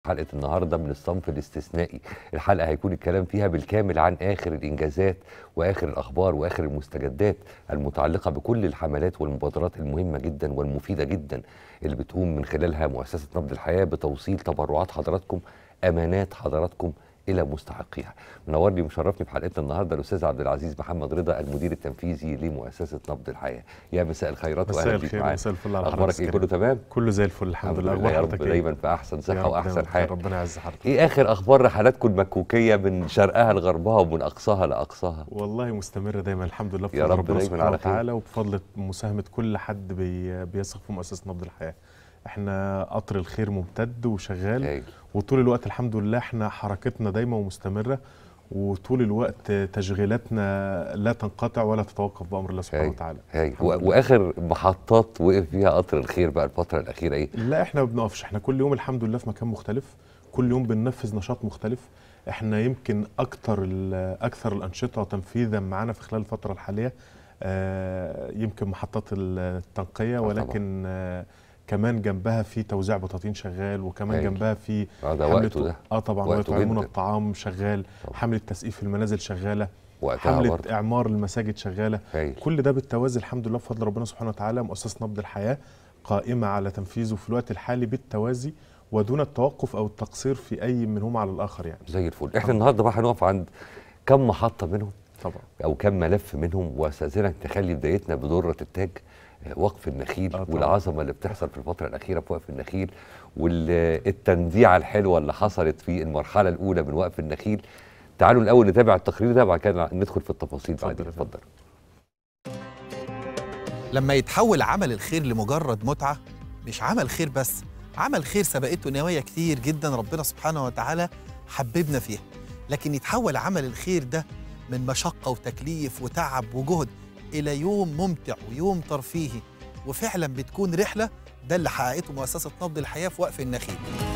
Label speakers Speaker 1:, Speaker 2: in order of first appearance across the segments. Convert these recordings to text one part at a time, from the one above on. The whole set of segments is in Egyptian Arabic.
Speaker 1: حلقة النهاردة من الصنف الاستثنائي الحلقة هيكون الكلام فيها بالكامل عن آخر الإنجازات وآخر الأخبار وآخر المستجدات المتعلقة بكل الحملات والمبادرات المهمة جدا والمفيدة جدا اللي بتقوم من خلالها مؤسسة نبض الحياة بتوصيل تبرعات حضراتكم أمانات حضراتكم الى مستحقيها. منورني ومشرفني في حلقتنا النهارده الاستاذ عبد العزيز محمد رضا المدير التنفيذي لمؤسسه نبض الحياه. يا مساء الخيرات
Speaker 2: مساء
Speaker 1: واهلا بيك
Speaker 2: الخير
Speaker 1: معانا.
Speaker 2: مساء الفل على
Speaker 1: اخبارك ايه
Speaker 2: حضرتك
Speaker 1: كله تمام؟
Speaker 2: كله زي الفل الحمد لله
Speaker 1: يا
Speaker 2: اخبار
Speaker 1: رب
Speaker 2: حضرتك ايه
Speaker 1: دايما في احسن
Speaker 2: يا
Speaker 1: صحه
Speaker 2: رب
Speaker 1: واحسن
Speaker 2: دايماً
Speaker 1: حال.
Speaker 2: بخير، ربنا يعز حضرتك
Speaker 1: ايه اخر اخبار رحلاتكم المكوكيه من شرقها لغربها ومن اقصاها لاقصاها؟
Speaker 2: والله مستمرة دايما الحمد لله
Speaker 1: يا
Speaker 2: بفضل
Speaker 1: رب
Speaker 2: ربنا
Speaker 1: دايماً
Speaker 2: سبحانه
Speaker 1: على خير.
Speaker 2: وتعالى وبفضل مساهمة كل حد بي بيثق في مؤسسة نبض الحياة احنا قطر الخير ممتد وشغال
Speaker 1: هايل.
Speaker 2: وطول الوقت الحمد لله احنا حركتنا دايما ومستمرة وطول الوقت تشغيلاتنا لا تنقطع ولا تتوقف بأمر الله سبحانه
Speaker 1: هايل.
Speaker 2: وتعالى
Speaker 1: هايل
Speaker 2: الحمد
Speaker 1: و-
Speaker 2: لله.
Speaker 1: واخر محطات وقف فيها قطر الخير بقى الفتره الاخيره ايه؟
Speaker 2: لا احنا ما بنقفش احنا كل يوم الحمد لله في مكان مختلف كل يوم بننفذ نشاط مختلف احنا يمكن اكتر ال- اكثر الانشطه تنفيذا معانا في خلال الفتره الحاليه آه، يمكن محطات التنقيه
Speaker 1: طبعاً.
Speaker 2: ولكن آه، كمان جنبها في توزيع بطاطين شغال وكمان
Speaker 1: هايل.
Speaker 2: جنبها في
Speaker 1: اه ده
Speaker 2: حملة-
Speaker 1: وقته ده
Speaker 2: اه طبعا
Speaker 1: وقته
Speaker 2: ويطعمون
Speaker 1: جداً.
Speaker 2: الطعام شغال
Speaker 1: طبعاً.
Speaker 2: حمله تسقيف المنازل شغاله
Speaker 1: وقتها
Speaker 2: حمله
Speaker 1: برضه
Speaker 2: اعمار المساجد شغاله
Speaker 1: هايل
Speaker 2: كل ده بالتوازي الحمد لله بفضل ربنا سبحانه وتعالى مؤسسه نبض الحياه قائمه على تنفيذه في الوقت الحالي بالتوازي ودون التوقف او التقصير في اي منهما على الاخر يعني
Speaker 1: زي الفل احنا النهارده بقى هنقف عند كم محطه منهم
Speaker 2: طبعا
Speaker 1: او كم ملف منهم واستاذنك تخلي بدايتنا بدره التاج آه، وقف النخيل
Speaker 2: آه طبعاً.
Speaker 1: والعظمه اللي بتحصل في الفتره الاخيره في وقف النخيل والتنديعه الحلوه اللي حصلت في المرحله الاولى من وقف النخيل تعالوا الاول نتابع التقرير ده بعد كده ندخل في التفاصيل بعدين
Speaker 2: اتفضل يا
Speaker 1: اتفضل
Speaker 3: لما يتحول عمل الخير لمجرد متعة مش عمل خير بس عمل خير سبقته نوايا كتير جدا ربنا سبحانه وتعالى حببنا فيها لكن يتحول عمل الخير ده من مشقة وتكليف وتعب وجهد إلى يوم ممتع ويوم ترفيهي وفعلا بتكون رحلة ده اللي حققته مؤسسة نبض الحياة في وقف النخيل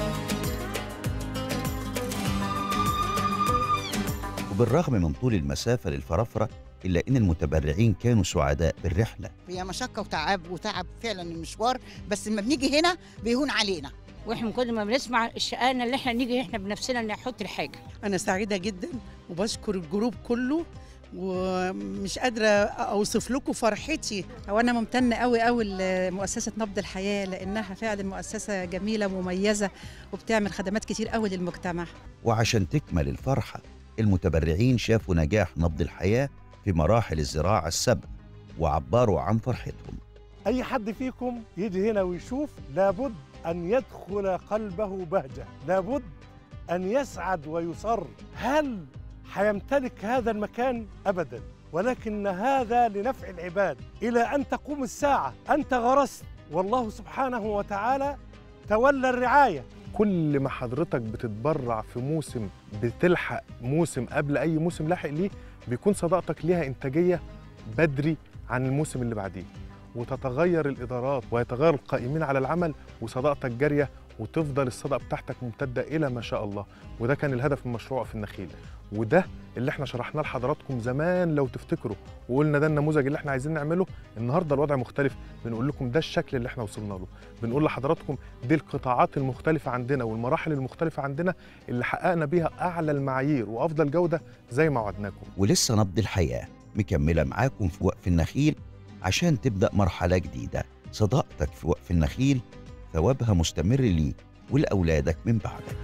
Speaker 4: وبالرغم من طول المسافة للفرافرة إلا إن المتبرعين كانوا سعداء بالرحلة
Speaker 5: هي مشقة وتعب وتعب فعلا المشوار بس لما بنيجي هنا بيهون علينا
Speaker 6: واحنا من كل ما بنسمع الشقانا اللي احنا نيجي احنا بنفسنا نحط الحاجه
Speaker 7: أنا سعيدة جدا وبشكر الجروب كله ومش قادرة أوصف لكم فرحتي
Speaker 8: هو أنا ممتنة قوي قوي لمؤسسة نبض الحياة لأنها فعلا مؤسسة جميلة ومميزة وبتعمل خدمات كتير قوي للمجتمع
Speaker 4: وعشان تكمل الفرحة المتبرعين شافوا نجاح نبض الحياة في مراحل الزراعة السبع وعبروا عن فرحتهم
Speaker 9: أي حد فيكم يجي هنا ويشوف لابد أن يدخل قلبه بهجة لابد أن يسعد ويصر هل حيمتلك هذا المكان أبدا ولكن هذا لنفع العباد إلى أن تقوم الساعة أنت غرست والله سبحانه وتعالى تولى الرعاية
Speaker 2: كل ما حضرتك بتتبرع في موسم بتلحق موسم قبل اي موسم لاحق ليه بيكون صداقتك ليها انتاجيه بدري عن الموسم اللي بعديه وتتغير الادارات ويتغير القائمين على العمل وصداقتك جاريه وتفضل الصدقه بتاعتك ممتده الى ما شاء الله وده كان الهدف من مشروع في النخيل وده اللي احنا شرحناه لحضراتكم زمان لو تفتكروا وقلنا ده النموذج اللي احنا عايزين نعمله النهارده الوضع مختلف بنقول لكم ده الشكل اللي احنا وصلنا له بنقول لحضراتكم دي القطاعات المختلفة عندنا والمراحل المختلفة عندنا اللي حققنا بيها أعلى المعايير وأفضل جودة زي ما وعدناكم
Speaker 4: ولسه نبض الحياة مكملة معاكم في وقف النخيل عشان تبدأ مرحلة جديدة صداقتك في وقف النخيل ثوابها مستمر ليك ولأولادك من بعدك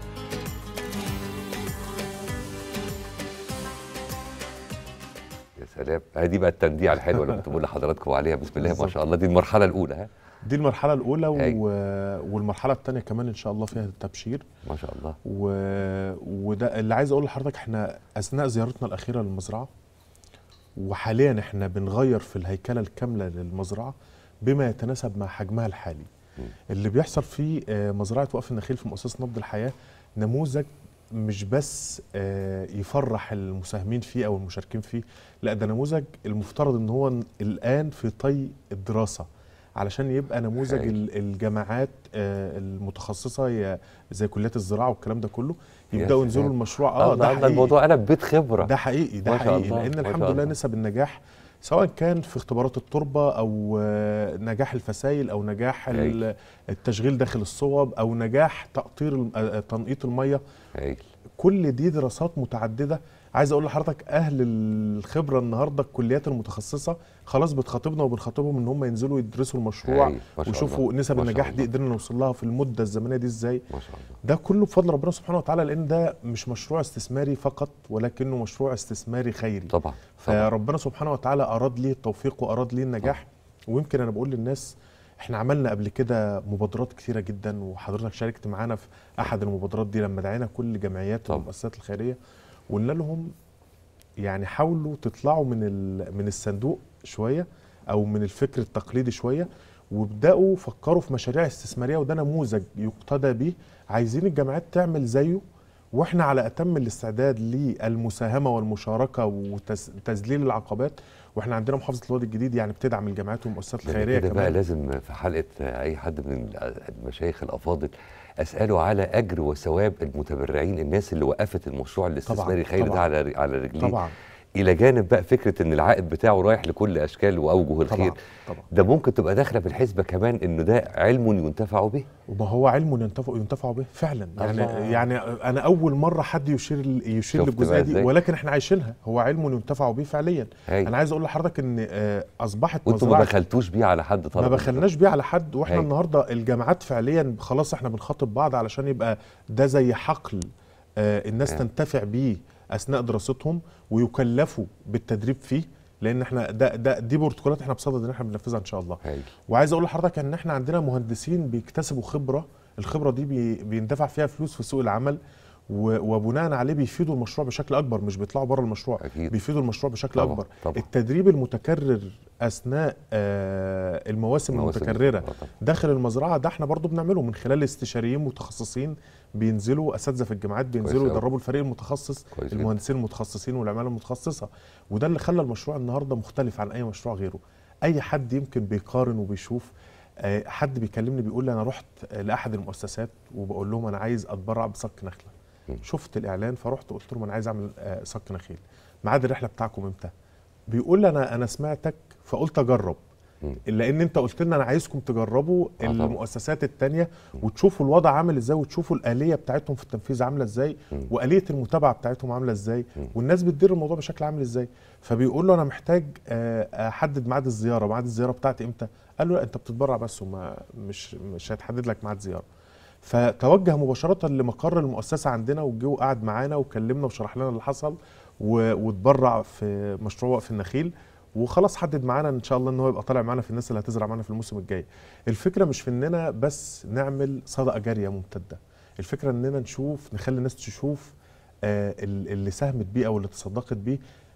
Speaker 1: يا سلام هذه بقى التنديعه الحلوه اللي كنت بقول لحضراتكم عليها بسم الله ما
Speaker 2: بالظبط.
Speaker 1: شاء الله دي المرحله الاولى ها
Speaker 2: دي المرحلة الأولى
Speaker 1: هاي.
Speaker 2: و... والمرحلة الثانية كمان إن شاء الله فيها التبشير
Speaker 1: ما شاء الله
Speaker 2: و... وده اللي عايز أقول لحضرتك إحنا أثناء زيارتنا الأخيرة للمزرعة وحاليا إحنا بنغير في الهيكلة الكاملة للمزرعة بما يتناسب مع حجمها الحالي
Speaker 1: مم.
Speaker 2: اللي بيحصل في آه، مزرعة وقف النخيل في مؤسسة نبض الحياة نموذج مش بس آه، يفرح المساهمين فيه او المشاركين فيه لا ده نموذج المفترض ان هو الان في طي الدراسه علشان يبقى نموذج
Speaker 1: هايل.
Speaker 2: ال- الجامعات آه، المتخصصه ي- زي كليات الزراعه والكلام ده كله
Speaker 1: يا
Speaker 2: يبداوا ينزلوا
Speaker 1: سلام.
Speaker 2: المشروع
Speaker 1: اه
Speaker 2: اه ده
Speaker 1: ده
Speaker 2: حقيقي
Speaker 1: الموضوع قلب بيت خبره
Speaker 2: ده حقيقي ده
Speaker 1: ما شاء
Speaker 2: حقيقي
Speaker 1: الله،
Speaker 2: لان
Speaker 1: ما
Speaker 2: الحمد
Speaker 1: شاء
Speaker 2: لله
Speaker 1: الله.
Speaker 2: نسب النجاح سواء كان في اختبارات التربه او آه، نجاح الفسائل او نجاح ال-
Speaker 1: هايل.
Speaker 2: التشغيل داخل الصوب او نجاح تقطير الم- آه، تنقيط الميه
Speaker 1: هايل
Speaker 2: كل دي دراسات متعدده عايز اقول لحضرتك اهل الخبره النهارده الكليات المتخصصه خلاص بتخاطبنا وبنخاطبهم ان هم ينزلوا يدرسوا المشروع
Speaker 1: هايل. ما شاء
Speaker 2: ويشوفوا
Speaker 1: الله.
Speaker 2: نسب
Speaker 1: ما شاء
Speaker 2: النجاح دي
Speaker 1: الله.
Speaker 2: قدرنا نوصل لها في المده الزمنيه دي ازاي
Speaker 1: ما شاء الله
Speaker 2: ده كله بفضل ربنا سبحانه وتعالى لان ده مش مشروع استثماري فقط ولكنه مشروع استثماري خيري
Speaker 1: طبعا طبعا
Speaker 2: فربنا سبحانه وتعالى اراد لي التوفيق واراد لي النجاح ويمكن انا بقول للناس احنا عملنا قبل كده مبادرات كثيره جدا وحضرتك شاركت معانا في احد المبادرات دي لما دعينا كل جمعيات
Speaker 1: طبعا.
Speaker 2: والمؤسسات الخيريه وقلنا لهم يعني حاولوا تطلعوا من ال- من الصندوق شويه او من الفكر التقليدي شويه وابداوا فكروا في مشاريع استثماريه وده نموذج يقتدى به عايزين الجامعات تعمل زيه واحنا على اتم الاستعداد للمساهمه والمشاركه وتذليل العقبات واحنا عندنا محافظه الوادي الجديد يعني بتدعم الجامعات والمؤسسات
Speaker 1: ده أنا
Speaker 2: الخيريه
Speaker 1: كده بقى
Speaker 2: كمان
Speaker 1: لازم في حلقه اي حد من المشايخ الافاضل اساله على اجر وثواب المتبرعين الناس اللي وقفت المشروع الاستثماري الخيري ده
Speaker 2: طبعاً.
Speaker 1: على على رجليه
Speaker 2: طبعا
Speaker 1: الى جانب بقى فكره ان العائد بتاعه رايح لكل اشكال واوجه الخير
Speaker 2: طبعا طبعا
Speaker 1: ده ممكن تبقى داخله في الحسبه كمان انه ده علم ينتفع به
Speaker 2: وما هو علم ينتفع ينتفع به فعلا يعني
Speaker 1: الله.
Speaker 2: يعني انا اول مره حد يشير يشير
Speaker 1: شفت
Speaker 2: للجزئيه
Speaker 1: بقى
Speaker 2: دي
Speaker 1: إزاي؟
Speaker 2: ولكن احنا عايشينها هو علم ينتفع به فعليا
Speaker 1: هاي.
Speaker 2: انا عايز اقول لحضرتك ان آه، اصبحت
Speaker 1: وانتوا ما
Speaker 2: مزرعة-
Speaker 1: بخلتوش بيه على حد طبعا
Speaker 2: ما بخلناش بيه على حد واحنا
Speaker 1: هاي.
Speaker 2: النهارده الجامعات فعليا خلاص احنا بنخاطب بعض علشان يبقى ده زي حقل آه الناس
Speaker 1: هاي.
Speaker 2: تنتفع بيه اثناء دراستهم ويكلفوا بالتدريب فيه لان احنا ده ده دي بروتوكولات احنا بصدد ان احنا بننفذها ان شاء الله
Speaker 1: هاي.
Speaker 2: وعايز اقول لحضرتك ان احنا عندنا مهندسين بيكتسبوا خبره الخبره دي بي بيندفع فيها فلوس في سوق العمل و- وبناء عليه بيفيدوا المشروع بشكل اكبر مش بيطلعوا بره المشروع
Speaker 1: اكيد
Speaker 2: بيفيدوا المشروع بشكل
Speaker 1: طبعاً،
Speaker 2: اكبر
Speaker 1: طبعا
Speaker 2: التدريب المتكرر اثناء آه المواسم
Speaker 1: مواسم
Speaker 2: المتكرره
Speaker 1: آه، طبعاً.
Speaker 2: داخل المزرعه ده احنا برضو بنعمله من خلال استشاريين متخصصين بينزلوا اساتذه في الجامعات بينزلوا
Speaker 1: كويس أوي.
Speaker 2: يدربوا الفريق المتخصص
Speaker 1: كويس جدا.
Speaker 2: المهندسين المتخصصين والعماله المتخصصه وده اللي خلى المشروع النهارده مختلف عن اي مشروع غيره اي حد يمكن بيقارن وبيشوف آه، حد بيكلمني بيقول لي انا رحت آه، لاحد المؤسسات وبقول لهم انا عايز اتبرع بصك نخله
Speaker 1: م.
Speaker 2: شفت الاعلان فرحت قلت لهم انا عايز اعمل آه، صك نخيل ميعاد الرحله بتاعكم امتى بيقول لي انا انا سمعتك فقلت اجرب
Speaker 1: م.
Speaker 2: لان انت قلت لنا انا عايزكم تجربوا
Speaker 1: آه طبعاً.
Speaker 2: المؤسسات التانية وتشوفوا الوضع عامل ازاي وتشوفوا الاليه بتاعتهم في التنفيذ عامله ازاي
Speaker 1: م.
Speaker 2: واليه المتابعه بتاعتهم عامله ازاي
Speaker 1: م.
Speaker 2: والناس بتدير الموضوع بشكل عامل ازاي فبيقول له انا محتاج آه، احدد ميعاد الزياره ميعاد الزياره بتاعتي امتى قال له لا انت بتتبرع بس وما مش مش هيتحدد لك ميعاد زياره فتوجه مباشره لمقر المؤسسه عندنا وجه وقعد معانا وكلمنا وشرح لنا اللي حصل و- واتبرع في مشروع وقف النخيل وخلاص حدد معانا ان شاء الله ان هو يبقى طالع معانا في الناس اللي هتزرع معانا في الموسم الجاي الفكره مش في اننا بس نعمل صدقه جاريه ممتده الفكره اننا نشوف نخلي الناس تشوف آه ال- اللي ساهمت بيه او اللي تصدقت بيه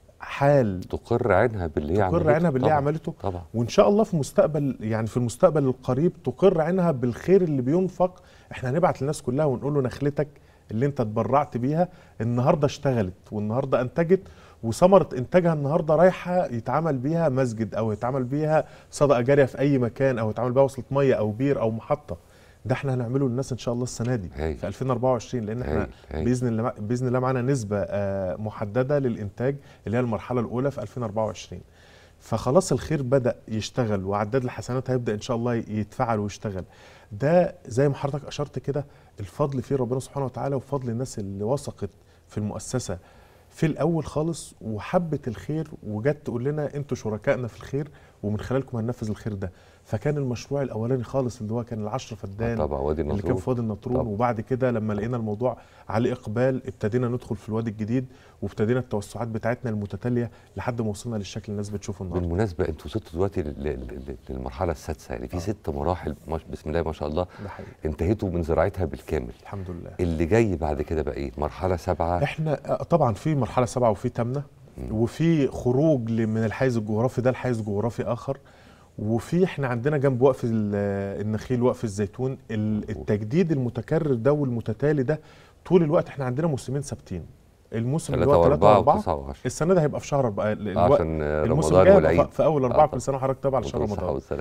Speaker 2: حال
Speaker 1: تقر عينها باللي هي
Speaker 2: تقر
Speaker 1: عملته.
Speaker 2: عينها باللي هي
Speaker 1: طبعاً.
Speaker 2: عملته
Speaker 1: طبعا
Speaker 2: وان شاء الله في مستقبل يعني في المستقبل القريب تقر عينها بالخير اللي بينفق احنا هنبعت للناس كلها ونقول له نخلتك اللي انت اتبرعت بيها النهارده اشتغلت والنهارده انتجت وثمره انتاجها النهارده رايحه يتعمل بيها مسجد او يتعمل بيها صدقه جاريه في اي مكان او يتعمل بيها وصله ميه او بير او محطه ده احنا هنعمله للناس ان شاء الله السنه دي
Speaker 1: هايل.
Speaker 2: في 2024 لان احنا
Speaker 1: هايل. هايل.
Speaker 2: باذن الله باذن الله معانا نسبه آه، محدده للانتاج اللي هي المرحله الاولى في 2024 فخلاص الخير بدا يشتغل وعداد الحسنات هيبدا ان شاء الله يتفعل ويشتغل ده زي ما حضرتك اشرت كده الفضل فيه ربنا سبحانه وتعالى وفضل الناس اللي وثقت في المؤسسه في الاول خالص وحبت الخير وجت تقول لنا انتوا شركائنا في الخير ومن خلالكم هننفذ الخير ده فكان المشروع الاولاني خالص اللي هو كان العشر فدان
Speaker 1: طبعا وادي
Speaker 2: اللي كان
Speaker 1: النطرون
Speaker 2: في وادي النطرون
Speaker 1: طبعا.
Speaker 2: وبعد كده لما لقينا الموضوع عليه اقبال ابتدينا ندخل في الوادي الجديد وابتدينا التوسعات بتاعتنا المتتاليه لحد ما وصلنا للشكل اللي الناس بتشوفه النهارده
Speaker 1: بالمناسبه انتوا وصلتوا دلوقتي لل- لل- للمرحله السادسه يعني في
Speaker 2: آه.
Speaker 1: ست مراحل ما- بسم الله ما شاء الله
Speaker 2: ده حقيقي
Speaker 1: انتهيتوا من زراعتها بالكامل
Speaker 2: الحمد لله
Speaker 1: اللي جاي بعد كده بقى ايه مرحله سبعه
Speaker 2: احنا آه، طبعا في مرحله سبعه وفي ثامنه وفي خروج ل- من الحيز الجغرافي ده لحيز جغرافي اخر وفي احنا عندنا جنب وقف ال- النخيل وقف الزيتون ال- التجديد المتكرر ده والمتتالي ده طول الوقت احنا عندنا موسمين ثابتين الموسم اللي
Speaker 1: ثلاثه
Speaker 2: هو 3
Speaker 1: واربعه
Speaker 2: و4
Speaker 1: وتسعه وعشره
Speaker 2: السنه ده هيبقى في شهر أربعة ال- الوقت
Speaker 1: عشان
Speaker 2: الموسم
Speaker 1: رمضان
Speaker 2: الجاي هيبقى
Speaker 1: والعيد
Speaker 2: في- في اول
Speaker 1: آه
Speaker 2: اربعه
Speaker 1: طبعاً.
Speaker 2: كل سنه وحضرتك طبعا على شهر
Speaker 1: والصحة
Speaker 2: رمضان
Speaker 1: والسلام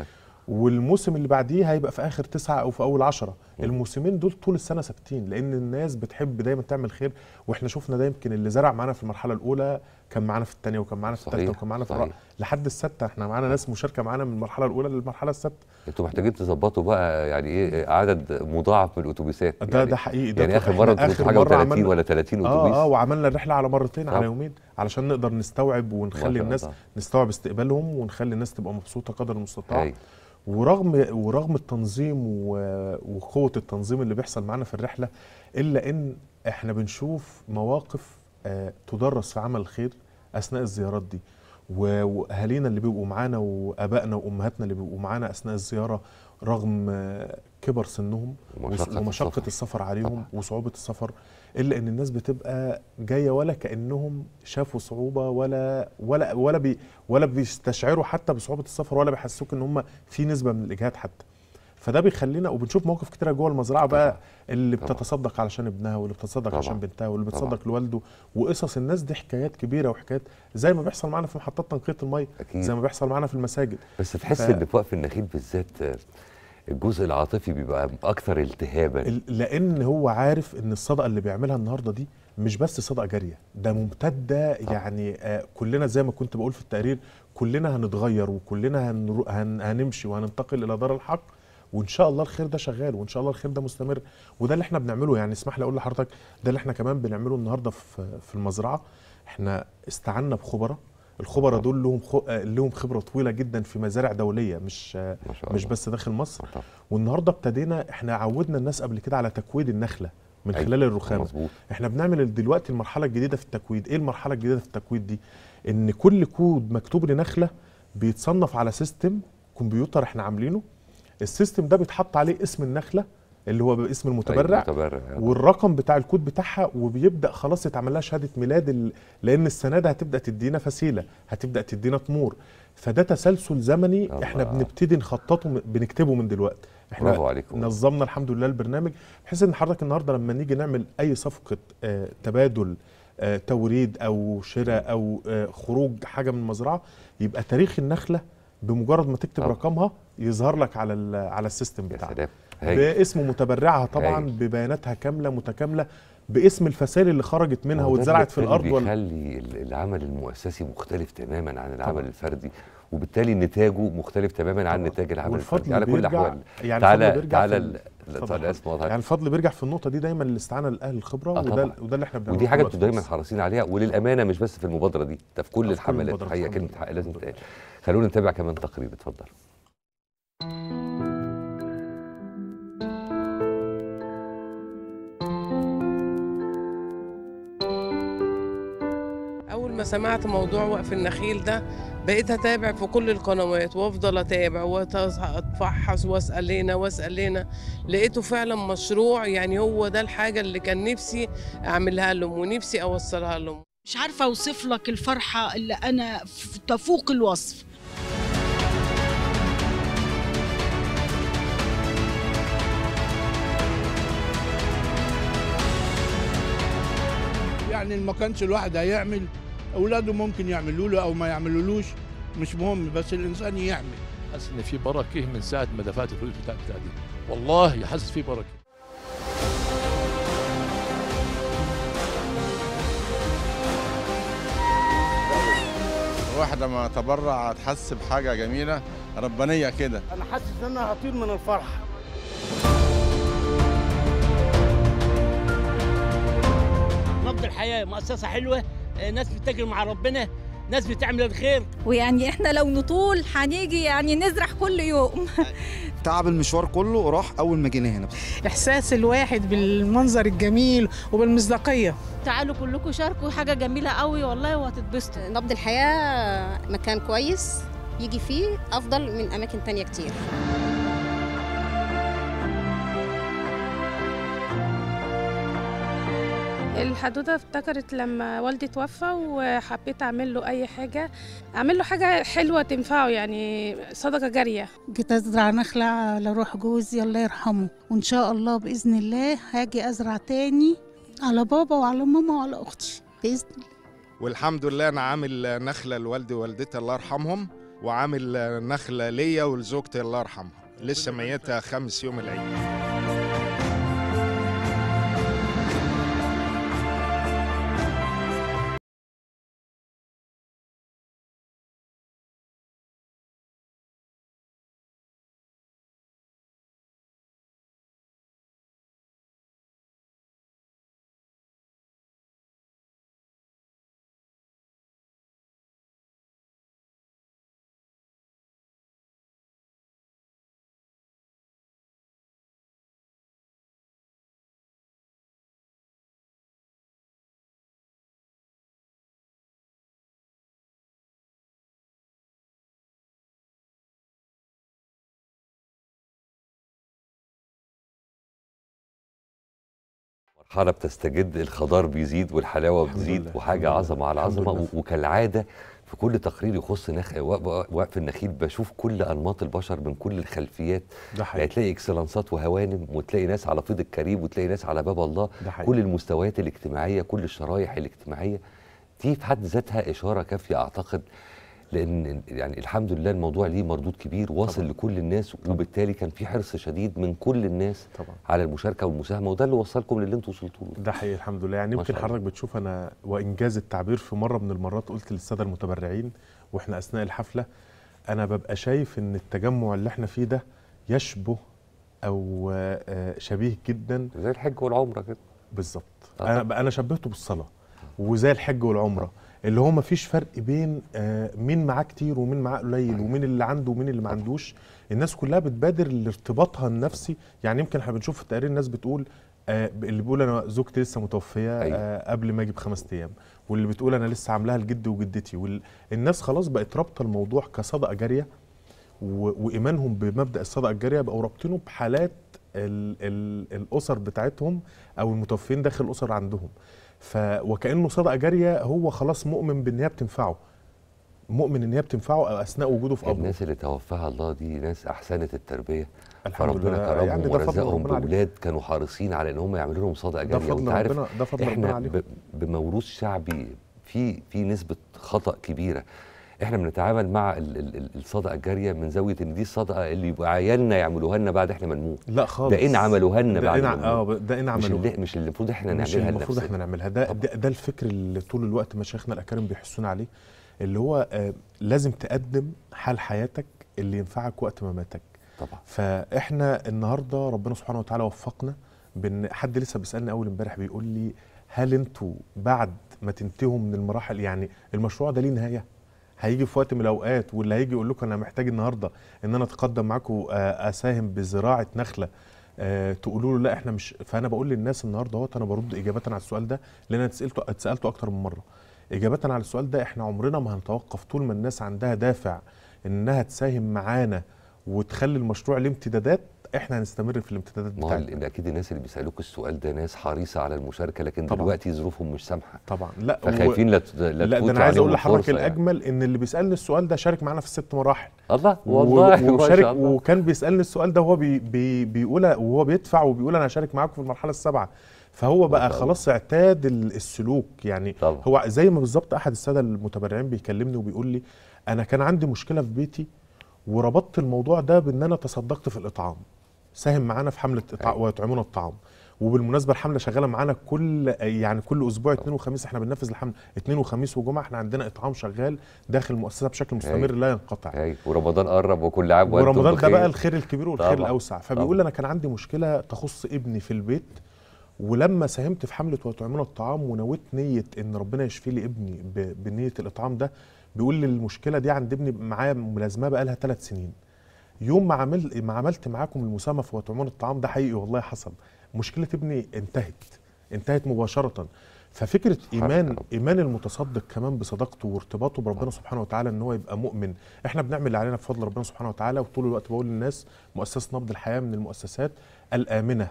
Speaker 2: والموسم اللي بعديه هيبقى في اخر تسعة او في اول عشرة
Speaker 1: مم.
Speaker 2: الموسمين دول طول السنه ثابتين لان الناس بتحب دايما تعمل خير واحنا شفنا ده يمكن اللي زرع معانا في المرحله الاولى كان معانا في الثانيه وكان معانا في الثالثه
Speaker 1: صحيح،
Speaker 2: وكان معانا في
Speaker 1: صحيح.
Speaker 2: الرابعه لحد السته احنا معانا ناس مشاركه معانا من المرحله الاولى للمرحله السادسه
Speaker 1: انتوا محتاجين تظبطوا بقى يعني ايه عدد مضاعف من الاتوبيس
Speaker 2: ده
Speaker 1: يعني
Speaker 2: ده حقيقي ده
Speaker 1: يعني
Speaker 2: طول-
Speaker 1: اخر
Speaker 2: إحنا
Speaker 1: مره انتوا
Speaker 2: آخر
Speaker 1: حاجه
Speaker 2: مرة
Speaker 1: و30
Speaker 2: عملنا-
Speaker 1: ولا 30
Speaker 2: اه
Speaker 1: اتوبيس
Speaker 2: اه وعملنا الرحله على مرتين
Speaker 1: طب.
Speaker 2: على يومين علشان نقدر نستوعب
Speaker 1: ما
Speaker 2: ونخلي
Speaker 1: شاء
Speaker 2: الناس
Speaker 1: الله.
Speaker 2: نستوعب استقبالهم ونخلي الناس تبقى مبسوطه قدر المستطاع
Speaker 1: هاي.
Speaker 2: ورغم ورغم التنظيم و- وقوه التنظيم اللي بيحصل معانا في الرحله الا ان احنا بنشوف مواقف آه، تدرس في عمل الخير اثناء الزيارات دي و- واهالينا اللي بيبقوا معانا وابائنا وامهاتنا اللي بيبقوا معانا اثناء الزياره رغم آه، كبر سنهم
Speaker 1: ومشقة
Speaker 2: ومشقه
Speaker 1: السفر.
Speaker 2: السفر عليهم
Speaker 1: طبعا.
Speaker 2: وصعوبه السفر الا ان الناس بتبقى جايه ولا كانهم شافوا صعوبه ولا ولا ولا بي ولا بيستشعروا حتى بصعوبه السفر ولا بيحسوك ان هم في نسبه من الاجهاد حتى فده بيخلينا وبنشوف مواقف كتيره جوه المزرعه بقى
Speaker 1: طبعا.
Speaker 2: اللي
Speaker 1: طبعا.
Speaker 2: بتتصدق علشان ابنها واللي بتتصدق
Speaker 1: طبعا.
Speaker 2: عشان بنتها واللي
Speaker 1: طبعا.
Speaker 2: بتصدق لوالده وقصص الناس دي حكايات كبيره وحكايات زي ما بيحصل معانا في محطات تنقيه الميه
Speaker 1: اكيد
Speaker 2: زي ما بيحصل معانا في المساجد
Speaker 1: بس تحس
Speaker 2: ف-
Speaker 1: ان في وقف النخيل بالذات آه، الجزء العاطفي بيبقى اكثر التهابا
Speaker 2: ال- لان هو عارف ان الصدقه اللي بيعملها النهارده دي مش بس صدقه جاريه ده ممتده يعني آه كلنا زي ما كنت بقول في التقرير كلنا هنتغير وكلنا هنرو هن هنمشي وهننتقل الى دار الحق وان شاء الله الخير ده شغال وان شاء الله الخير ده مستمر وده اللي احنا بنعمله يعني اسمح لي اقول لحضرتك ده اللي احنا كمان بنعمله النهارده في في المزرعه احنا استعنا بخبراء الخبراء دول لهم خ... آه، لهم خبره طويله جدا في مزارع دوليه مش آه،
Speaker 1: ما شاء
Speaker 2: مش
Speaker 1: الله.
Speaker 2: بس داخل مصر
Speaker 1: طبعا.
Speaker 2: والنهارده ابتدينا احنا عودنا الناس قبل كده على تكويد النخله من
Speaker 1: أيوة،
Speaker 2: خلال الرخامه
Speaker 1: مظبوط
Speaker 2: احنا بنعمل دلوقتي المرحله الجديده في التكويد ايه المرحله الجديده في التكويد دي ان كل كود مكتوب لنخله بيتصنف على سيستم كمبيوتر احنا عاملينه السيستم ده بيتحط عليه اسم النخله اللي هو باسم المتبرع
Speaker 1: متبرع
Speaker 2: والرقم بتاع الكود بتاعها وبيبدا خلاص يتعمل لها شهاده ميلاد ال... لان السنه ده هتبدا تدينا فسيله هتبدا تدينا تمور فده تسلسل زمني
Speaker 1: الله.
Speaker 2: احنا بنبتدي نخططه م- بنكتبه من دلوقتي احنا
Speaker 1: برافو عليكم.
Speaker 2: نظمنا الحمد لله البرنامج بحيث ان حضرتك النهارده لما نيجي نعمل اي صفقه آه تبادل آه توريد او شراء او آه خروج حاجه من المزرعه يبقى تاريخ النخله بمجرد ما تكتب
Speaker 1: طبعا.
Speaker 2: رقمها يظهر لك على ال- على السيستم
Speaker 1: يا
Speaker 2: بتاعك
Speaker 1: سلام هاي.
Speaker 2: باسم متبرعها طبعا
Speaker 1: هايل.
Speaker 2: ببياناتها كامله متكامله باسم الفسائل اللي خرجت منها
Speaker 1: ما هو ده
Speaker 2: واتزرعت في
Speaker 1: بالتالي
Speaker 2: الارض ولا
Speaker 1: بيخلي ال- العمل المؤسسي مختلف تماما عن العمل الفردي وبالتالي نتاجه مختلف تماما عن
Speaker 2: طبعاً.
Speaker 1: نتاج العمل
Speaker 2: والفضل
Speaker 1: الفردي على كل
Speaker 2: بيرجع-
Speaker 1: الاحوال
Speaker 2: يعني
Speaker 1: تعالى
Speaker 2: الفضل بيرجع
Speaker 1: تعالى
Speaker 2: في
Speaker 1: ال-
Speaker 2: ال-
Speaker 1: لا،
Speaker 2: اتفضل
Speaker 1: تعالى اسمع
Speaker 2: يعني الفضل بيرجع في النقطه دي دايما الاستعانه لاهل الخبره
Speaker 1: آه
Speaker 2: وده
Speaker 1: طبعاً.
Speaker 2: وده اللي احنا بنعمله
Speaker 1: ودي حاجه
Speaker 2: دلوقتي
Speaker 1: انتوا
Speaker 2: في
Speaker 1: دايما
Speaker 2: مصر.
Speaker 1: حريصين عليها وللامانه مش بس في المبادره دي ده في كل
Speaker 2: في كل
Speaker 1: الحملات
Speaker 2: المبادرات،
Speaker 1: الحقيقه
Speaker 2: الحمد
Speaker 1: كلمه
Speaker 2: لله.
Speaker 1: حق لازم تتقال خلونا نتابع كمان تقرير اتفضل
Speaker 10: أول ما سمعت موضوع وقف النخيل ده بقيت أتابع في كل القنوات وأفضل أتابع وأتفحص وأسأل هنا وأسأل هنا لقيته فعلا مشروع يعني هو ده الحاجة اللي كان نفسي أعملها لهم ونفسي أوصلها لهم
Speaker 6: مش عارفه اوصف لك الفرحه اللي انا ف- تفوق الوصف
Speaker 11: يعني ما كانش الواحد هيعمل اولاده ممكن يعملوا له او ما يعملولوش مش مهم بس الانسان يعمل
Speaker 12: حاسس ان في بركه من ساعه ما دفعت الفلوس بتاع بتاع دي والله حاسس في بركه
Speaker 13: الواحد لما تبرع تحس بحاجه جميله ربانيه كده
Speaker 11: انا حاسس ان انا هطير من الفرحه
Speaker 14: نبض الحياه مؤسسه حلوه آه، ناس بتجري مع ربنا ناس بتعمل الخير
Speaker 15: ويعني احنا لو نطول هنيجي يعني نزرع كل يوم
Speaker 16: تعب المشوار كله راح اول ما جينا هنا
Speaker 7: احساس الواحد بالمنظر الجميل وبالمصداقيه
Speaker 17: تعالوا كلكم شاركوا حاجه جميله قوي والله وهتتبسطوا
Speaker 18: نبض الحياة مكان كويس يجي فيه أفضل من أماكن تانية كتير
Speaker 19: الحدوته افتكرت لما والدي توفى وحبيت اعمل له اي حاجه اعمل له حاجه حلوه تنفعه يعني صدقه جاريه
Speaker 20: جيت ازرع نخلة على روح جوزي الله يرحمه وان شاء الله باذن الله هاجي ازرع تاني على بابا وعلى ماما وعلى اختي باذن الله
Speaker 21: والحمد لله انا عامل نخله لوالدي ووالدتي الله يرحمهم وعامل آه، نخله ليا ولزوجتي الله يرحمها لسه ميتها خمس يوم العيد
Speaker 1: مرحله بتستجد الخضار بيزيد والحلاوه بتزيد
Speaker 2: لله،
Speaker 1: وحاجه
Speaker 2: الحمد
Speaker 1: عظمه
Speaker 2: لله،
Speaker 1: على
Speaker 2: الحمد
Speaker 1: عظمه
Speaker 2: لله.
Speaker 1: و- وكالعاده في كل تقرير يخص نخ... وق- وقف النخيل بشوف كل انماط البشر من كل الخلفيات
Speaker 2: ده حقيقي.
Speaker 1: يعني تلاقي اكسلانسات وهوانم وتلاقي ناس على فيض الكريم وتلاقي ناس على باب الله
Speaker 2: ده حقيقي.
Speaker 1: كل المستويات الاجتماعيه كل الشرايح الاجتماعيه دي في حد ذاتها اشاره كافيه اعتقد لان يعني الحمد لله الموضوع ليه مردود كبير واصل طبعا. لكل الناس وبالتالي كان في حرص شديد من كل الناس
Speaker 2: طبعا.
Speaker 1: على المشاركه والمساهمه وده اللي وصلكم للي انتوا وصلتوا له
Speaker 2: ده حقيقي الحمد لله يعني
Speaker 1: ما
Speaker 2: يمكن
Speaker 1: شاء الله.
Speaker 2: حضرتك بتشوف انا وانجاز التعبير في مره من المرات قلت للساده المتبرعين واحنا اثناء الحفله انا ببقى شايف ان التجمع اللي احنا فيه ده يشبه او آه، شبيه جدا
Speaker 1: زي الحج والعمره كده
Speaker 2: بالظبط
Speaker 1: آه.
Speaker 2: انا انا شبهته بالصلاه وزي الحج والعمره اللي هو ما فيش فرق بين آه، مين معاه كتير ومين معاه قليل ومين اللي عنده ومين اللي ما عندوش الناس كلها بتبادر لارتباطها النفسي يعني يمكن احنا بنشوف في التقارير الناس بتقول آه، اللي بيقول انا زوجتي لسه متوفيه
Speaker 1: أيوة.
Speaker 2: آه، قبل ما اجي بخمس ايام واللي بتقول انا لسه عاملاها لجدي وجدتي والناس خلاص بقت رابطه الموضوع كصدقه جاريه و- وايمانهم بمبدا الصدقه الجاريه بقوا رابطينه بحالات ال ال الاسر بتاعتهم او المتوفين داخل الاسر عندهم ف وكانه صدقه جاريه هو خلاص مؤمن بان هي بتنفعه مؤمن ان هي بتنفعه اثناء وجوده في قبره
Speaker 1: الناس اللي توفاها الله دي ناس احسنت التربيه
Speaker 2: الحمد
Speaker 1: فربنا
Speaker 2: لله.
Speaker 1: كرمهم
Speaker 2: يعني ده فضل
Speaker 1: ورزقهم
Speaker 2: ربنا عليهم.
Speaker 1: باولاد كانوا حريصين على ان هم يعملوا لهم صدقه
Speaker 2: ده
Speaker 1: جاريه
Speaker 2: فضل
Speaker 1: وانت عارف
Speaker 2: ربنا- ده فضل ربنا
Speaker 1: احنا
Speaker 2: عليهم.
Speaker 1: ب- بموروث شعبي في في نسبه خطا كبيره احنا بنتعامل مع ال- ال- ال- الصدقه الجاريه من زاويه ان دي الصدقه اللي يبقى عيالنا يعملوها لنا بعد احنا ما نموت
Speaker 2: لا خالص
Speaker 1: ده ان عملوها لنا
Speaker 2: ده
Speaker 1: بعد
Speaker 2: إن
Speaker 1: ما
Speaker 2: ع-
Speaker 1: نموت.
Speaker 2: اه ده ان
Speaker 1: مش
Speaker 2: عملوها
Speaker 1: اللي مش اللي المفروض احنا
Speaker 2: مش
Speaker 1: نعملها
Speaker 2: المفروض
Speaker 1: لنفسنا.
Speaker 2: احنا نعملها ده, ده ده الفكر اللي طول الوقت مشايخنا الاكارم بيحسونا عليه اللي هو آه لازم تقدم حال حياتك اللي ينفعك وقت مماتك
Speaker 1: طبعا
Speaker 2: فاحنا النهارده ربنا سبحانه وتعالى وفقنا بان حد لسه بيسالني اول امبارح بيقول لي هل انتوا بعد ما تنتهوا من المراحل يعني المشروع ده ليه نهايه هيجي في وقت من الاوقات واللي هيجي يقول لكم انا محتاج النهارده ان انا اتقدم معاكم آه، اساهم بزراعه نخله آه، تقولوا له لا احنا مش فانا بقول للناس النهارده اهوت انا برد اجابه على السؤال ده لان انا اتسالته اتسالته اكتر من مره اجابه على السؤال ده احنا عمرنا ما هنتوقف طول ما الناس عندها دافع انها تساهم معانا وتخلي المشروع ليه امتدادات احنا هنستمر في الامتدادات
Speaker 1: ما هو
Speaker 2: بتاعتنا
Speaker 1: ال- اكيد الناس اللي بيسالوك السؤال ده ناس حريصه على المشاركه لكن
Speaker 2: طبعاً.
Speaker 1: دلوقتي ظروفهم مش سامحه
Speaker 2: طبعا لا
Speaker 1: فخايفين لا ت- لا
Speaker 2: لا ده
Speaker 1: تفوتوا
Speaker 2: انا عايز
Speaker 1: عليهم
Speaker 2: اقول لحضرتك
Speaker 1: الفرصة يعني.
Speaker 2: الاجمل ان اللي بيسالني السؤال ده شارك معانا في الست مراحل
Speaker 1: الله
Speaker 2: و-
Speaker 1: والله ما
Speaker 2: وشارك
Speaker 1: شاء الله.
Speaker 2: وكان بيسالني السؤال ده وهو بي بي بيقول وهو بيدفع وبيقول انا هشارك معاكم في المرحله السابعه فهو بقى خلاص اعتاد ال- السلوك يعني
Speaker 1: طبعا.
Speaker 2: هو زي ما بالظبط احد الساده المتبرعين بيكلمني وبيقول لي انا كان عندي مشكله في بيتي وربطت الموضوع ده بان انا تصدقت في الاطعام ساهم معانا في حمله إطع... ويطعمون الطعام وبالمناسبه الحمله شغاله معانا كل يعني كل اسبوع اثنين وخميس احنا بننفذ الحمله اثنين وخميس وجمعه احنا عندنا اطعام شغال داخل المؤسسه بشكل مستمر لا ينقطع
Speaker 1: هاي ورمضان قرب وكل عام وانتم
Speaker 2: ورمضان ده
Speaker 1: بخير.
Speaker 2: بقى الخير الكبير والخير
Speaker 1: طبعاً.
Speaker 2: الاوسع فبيقول انا كان عندي مشكله تخص ابني في البيت ولما ساهمت في حمله ويطعمون الطعام ونويت نيه ان ربنا يشفي لي ابني ب- بنيه الاطعام ده بيقول لي المشكله دي عند ابني معايا ملازمه بقى لها ثلاث سنين يوم ما عمل ما عملت معاكم المساهمه في ويطعمون الطعام ده حقيقي والله حصل مشكله ابني انتهت انتهت مباشره ففكره ايمان ايمان المتصدق كمان بصداقته وارتباطه بربنا سبحانه وتعالى ان هو يبقى مؤمن احنا بنعمل اللي علينا بفضل ربنا سبحانه وتعالى وطول الوقت بقول للناس مؤسسه نبض الحياه من المؤسسات الامنه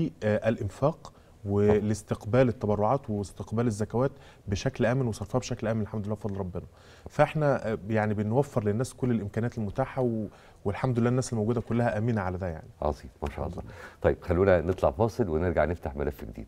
Speaker 2: للانفاق ولاستقبال التبرعات واستقبال الزكوات بشكل امن وصرفها بشكل امن الحمد لله بفضل ربنا فاحنا آه، يعني بنوفر للناس كل الامكانيات المتاحه و... والحمد لله الناس الموجوده كلها امينه على ده يعني
Speaker 1: عظيم ما شاء الله طيب خلونا نطلع فاصل ونرجع نفتح ملف جديد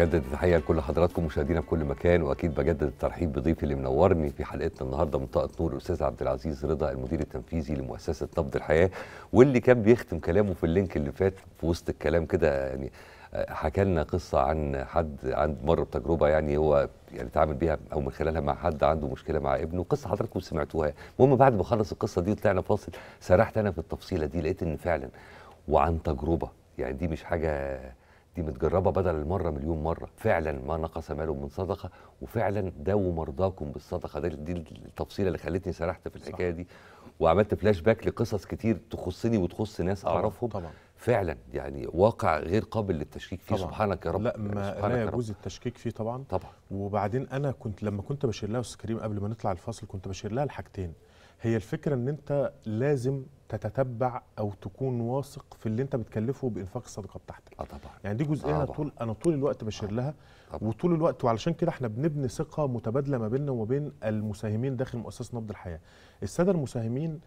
Speaker 1: بجدد التحيه لكل حضراتكم مشاهدينا في كل مكان واكيد بجدد الترحيب بضيفي اللي منورني في حلقتنا النهارده من طاقه نور الاستاذ عبد العزيز رضا المدير التنفيذي لمؤسسه نبض الحياه واللي كان بيختم كلامه في اللينك اللي فات في وسط الكلام كده يعني آه، حكى لنا قصه عن حد عند مر بتجربه يعني هو يعني تعامل بيها او من خلالها مع حد عنده مشكله مع ابنه قصه حضراتكم سمعتوها المهم بعد ما خلص القصه دي وطلعنا فاصل سرحت انا في التفصيله دي لقيت ان فعلا وعن تجربه يعني دي مش حاجه دي متجربه بدل المره مليون مره فعلا ما نقص مال من صدقه وفعلا داووا مرضاكم بالصدقه دي, دي التفصيله اللي خلتني سرحت في الحكايه دي وعملت فلاش باك لقصص كتير تخصني وتخص ناس
Speaker 2: طبعاً،
Speaker 1: اعرفهم
Speaker 2: طبعا
Speaker 1: فعلا يعني واقع غير قابل للتشكيك فيه
Speaker 2: طبعاً.
Speaker 1: سبحانك يا رب
Speaker 2: لا
Speaker 1: يعني
Speaker 2: ما
Speaker 1: سبحانك
Speaker 2: لا
Speaker 1: يا رب.
Speaker 2: يجوز التشكيك فيه طبعا
Speaker 1: طبعا
Speaker 2: وبعدين انا كنت لما كنت بشير لها استاذ كريم قبل ما نطلع الفاصل كنت بشير لها الحاجتين هي الفكره ان انت لازم تتتبع او تكون واثق في اللي انت بتكلفه بانفاق الصدقه بتاعتك
Speaker 1: اه طبعا
Speaker 2: يعني دي جزئيه انا
Speaker 1: طبعاً.
Speaker 2: طول انا طول الوقت بشير لها وطول الوقت وعلشان كده احنا بنبني ثقه متبادله ما بيننا وما بين المساهمين داخل مؤسسه نبض الحياه الساده المساهمين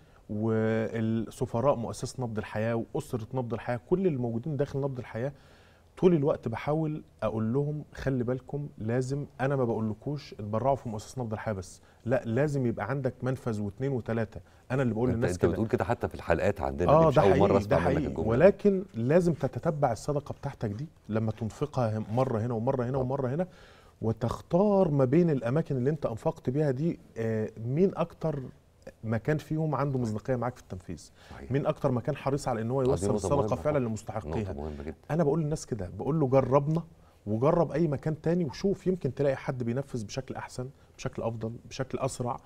Speaker 2: والسفراء مؤسسه نبض الحياه واسره نبض الحياه كل اللي موجودين داخل نبض الحياه طول الوقت بحاول اقول لهم خلي بالكم لازم انا ما بقولكوش اتبرعوا في مؤسسه نبض الحياه بس لا لازم يبقى عندك منفذ واثنين وثلاثه انا اللي بقول
Speaker 1: انت,
Speaker 2: للناس
Speaker 1: انت
Speaker 2: كده
Speaker 1: بتقول كده حتى في الحلقات عندنا دي
Speaker 2: اه
Speaker 1: مش
Speaker 2: ده
Speaker 1: اول مره
Speaker 2: حقيقي ده
Speaker 1: اسمع منك
Speaker 2: حقيقي
Speaker 1: الجمله
Speaker 2: ولكن لازم تتتبع الصدقه بتاعتك دي لما تنفقها هم- مره هنا ومره هنا ومره هنا وتختار ما بين الاماكن اللي انت انفقت بيها دي آه، مين اكتر مكان فيهم عنده مصداقيه معاك في التنفيذ
Speaker 1: صحيح.
Speaker 2: مين اكتر مكان حريص على ان هو
Speaker 1: آه، دي
Speaker 2: يوصل
Speaker 1: نقطة
Speaker 2: الصدقه
Speaker 1: مهمة
Speaker 2: فعلا
Speaker 1: طبعاً.
Speaker 2: لمستحقيها
Speaker 1: نقطة مهمة جدا
Speaker 2: انا بقول للناس كده بقول له جربنا وجرب اي مكان تاني وشوف يمكن تلاقي حد بينفذ بشكل احسن بشكل افضل بشكل اسرع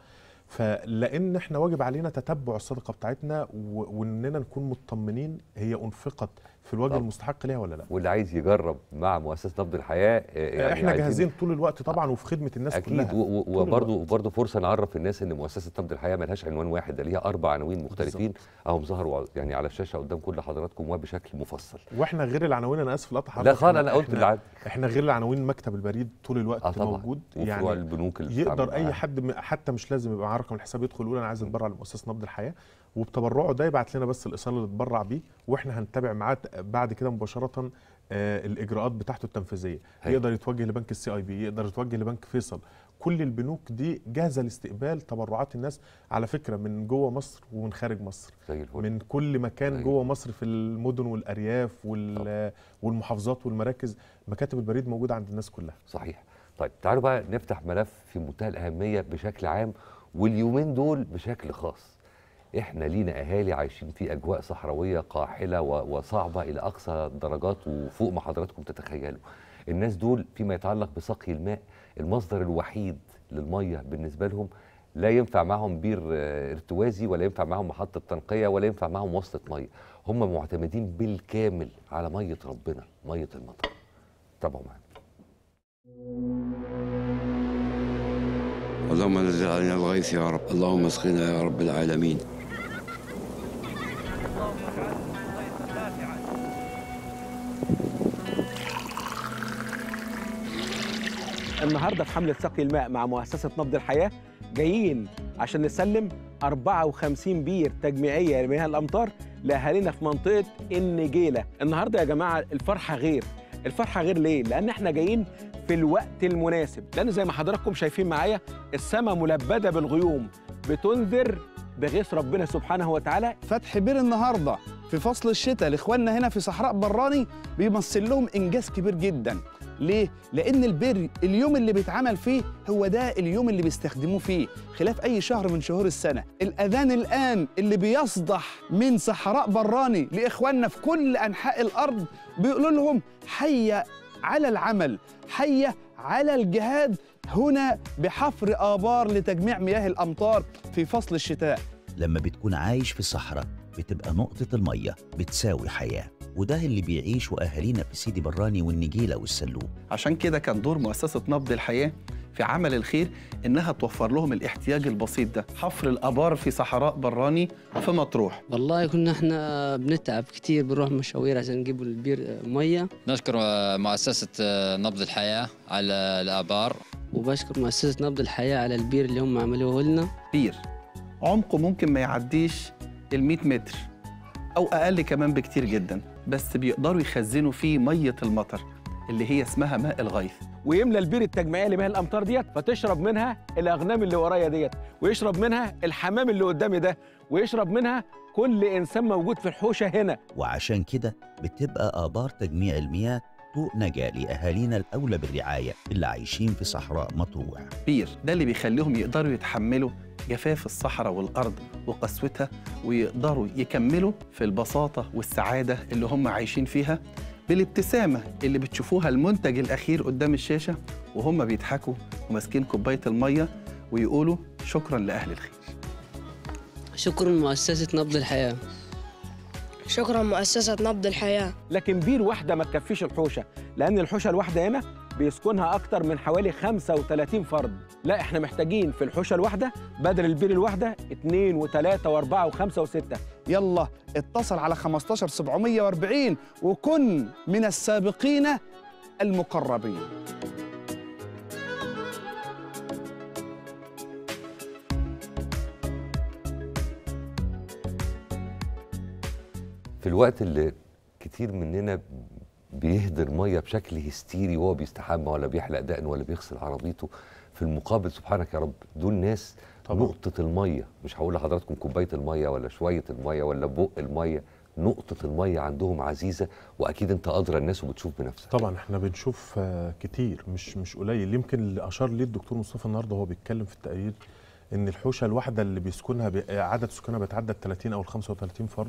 Speaker 2: فلان احنا واجب علينا تتبع الصدقه بتاعتنا و- واننا نكون مطمنين هي انفقت في الوجه
Speaker 1: طبعاً.
Speaker 2: المستحق ليها ولا لا
Speaker 1: واللي عايز يجرب مع مؤسسه نبض الحياه آه، يعني
Speaker 2: احنا
Speaker 1: عايزين-
Speaker 2: جاهزين طول الوقت طبعا وفي خدمه الناس
Speaker 1: اكيد
Speaker 2: كلها
Speaker 1: و- و-
Speaker 2: طول
Speaker 1: وبرضه
Speaker 2: الوقت.
Speaker 1: وبرضه فرصه نعرف الناس ان مؤسسه نبض الحياه ملهاش عنوان واحد ده ليها اربع عناوين مختلفين اهم ظهروا يعني على الشاشه قدام كل حضراتكم وبشكل مفصل
Speaker 2: واحنا غير العناوين انا اسف القطع
Speaker 1: لا
Speaker 2: حضرتك،
Speaker 1: خالص
Speaker 2: إحنا-
Speaker 1: انا قلت
Speaker 2: إحنا-
Speaker 1: اللي عندي
Speaker 2: احنا غير العناوين مكتب البريد طول الوقت
Speaker 1: اه طبعا
Speaker 2: موجود
Speaker 1: وفروع البنوك اللي
Speaker 2: يقدر
Speaker 1: بتتعامل
Speaker 2: اي
Speaker 1: معاها.
Speaker 2: حد م- حتى مش لازم يبقى معاه رقم الحساب يدخل يقول انا عايز اتبرع لمؤسسه نبض الحياه وبتبرعه ده يبعت لنا بس الايصال اللي اتبرع بيه واحنا هنتابع معاه ت- بعد كده مباشره آه الاجراءات بتاعته التنفيذيه
Speaker 1: هي.
Speaker 2: يقدر يتوجه لبنك السي اي بي يقدر يتوجه لبنك فيصل كل البنوك دي جاهزه لاستقبال تبرعات الناس على فكره من جوه مصر ومن خارج مصر
Speaker 1: زي الفل
Speaker 2: من كل مكان
Speaker 1: زي
Speaker 2: جوه مصر في المدن والارياف وال- والمحافظات والمراكز مكاتب البريد موجوده عند الناس كلها
Speaker 1: صحيح طيب تعالوا بقى نفتح ملف في منتهى الأهمية بشكل عام واليومين دول بشكل خاص احنا لينا اهالي عايشين في اجواء صحراويه قاحله و- وصعبه الى اقصى الدرجات وفوق ما حضراتكم تتخيلوا الناس دول فيما يتعلق بسقي الماء المصدر الوحيد للميه بالنسبه لهم لا ينفع معهم بير آه، ارتوازي ولا ينفع معهم محطه تنقيه ولا ينفع معهم وصله ميه هم معتمدين بالكامل على ميه ربنا ميه المطر تابعوا معانا
Speaker 3: اللهم نزل علينا الغيث يا رب اللهم اسقنا يا رب العالمين
Speaker 22: النهارده في حمله سقي الماء مع مؤسسه نبض الحياه جايين عشان نسلم 54 بير تجميعيه لمياه الامطار لاهالينا في منطقه النجيله النهارده يا جماعه الفرحه غير الفرحه غير ليه لان احنا جايين في الوقت المناسب لان زي ما حضراتكم شايفين معايا السماء ملبده بالغيوم بتنذر بغيث ربنا سبحانه وتعالى
Speaker 23: فتح بير النهارده في فصل الشتاء لاخواننا هنا في صحراء براني بيمثل لهم انجاز كبير جدا ليه؟ لأن البر اليوم اللي بيتعمل فيه هو ده اليوم اللي بيستخدموه فيه خلاف أي شهر من شهور السنة الأذان الآن اللي بيصدح من صحراء براني لإخواننا في كل أنحاء الأرض بيقولوا لهم حي على العمل حي على الجهاد هنا بحفر آبار لتجميع مياه الأمطار في فصل الشتاء
Speaker 4: لما بتكون عايش في صحراء بتبقى نقطة المية بتساوي حياة وده اللي بيعيشه أهالينا في سيدي براني والنجيلة والسلوم
Speaker 24: عشان كده كان دور مؤسسة نبض الحياة في عمل الخير إنها توفر لهم الاحتياج البسيط ده حفر الآبار في صحراء براني في مطروح
Speaker 25: والله كنا احنا بنتعب كتير بنروح مشاوير عشان نجيب البير ميه
Speaker 26: نشكر مؤسسة نبض الحياة على الآبار
Speaker 25: وبشكر مؤسسة نبض الحياة على البير اللي هم عملوه لنا
Speaker 24: بير عمقه ممكن ما يعديش ال 100 متر أو أقل كمان بكتير جدا بس بيقدروا يخزنوا فيه مية المطر اللي هي اسمها ماء الغيث
Speaker 22: ويملى البير التجميعيه لمياه الامطار ديت فتشرب منها الاغنام اللي ورايا ديت ويشرب منها الحمام اللي قدامي ده ويشرب منها كل انسان موجود في الحوشه هنا
Speaker 4: وعشان كده بتبقى آبار تجميع المياه طوق نجاة لأهالينا الأولى بالرعاية اللي عايشين في صحراء مطروح
Speaker 24: بير ده اللي بيخليهم يقدروا يتحملوا جفاف الصحراء والأرض وقسوتها ويقدروا يكملوا في البساطة والسعادة اللي هم عايشين فيها بالابتسامة اللي بتشوفوها المنتج الأخير قدام الشاشة وهم بيضحكوا وماسكين كوباية المية ويقولوا شكرا لأهل الخير
Speaker 25: شكرا مؤسسة نبض الحياة
Speaker 5: شكرا مؤسسة نبض الحياة
Speaker 22: لكن بير واحده ما تكفيش الحوشه لان الحوشه الواحده هنا بيسكنها اكتر من حوالي 35 فرد لا احنا محتاجين في الحوشه الواحده بدل البير الواحده اثنين وثلاثه واربعه وخمسه وسته
Speaker 23: يلا اتصل على 15 740 وكن من السابقين المقربين
Speaker 1: في الوقت اللي كتير مننا بيهدر ميه بشكل هستيري وهو بيستحمى ولا بيحلق دقن ولا بيغسل عربيته في المقابل سبحانك يا رب دول ناس طبعا. نقطة المية مش هقول لحضراتكم كوباية المية ولا شوية المية ولا بق المية نقطة المية عندهم عزيزة وأكيد أنت أدرى الناس وبتشوف بنفسك
Speaker 2: طبعا احنا بنشوف آه، كتير مش مش قليل يمكن اللي اشار ليه الدكتور مصطفى النهارده وهو بيتكلم في التقرير ان الحوشه الواحده اللي بيسكنها بي... عدد سكانها بيتعدى ال 30 او ال 35 فرد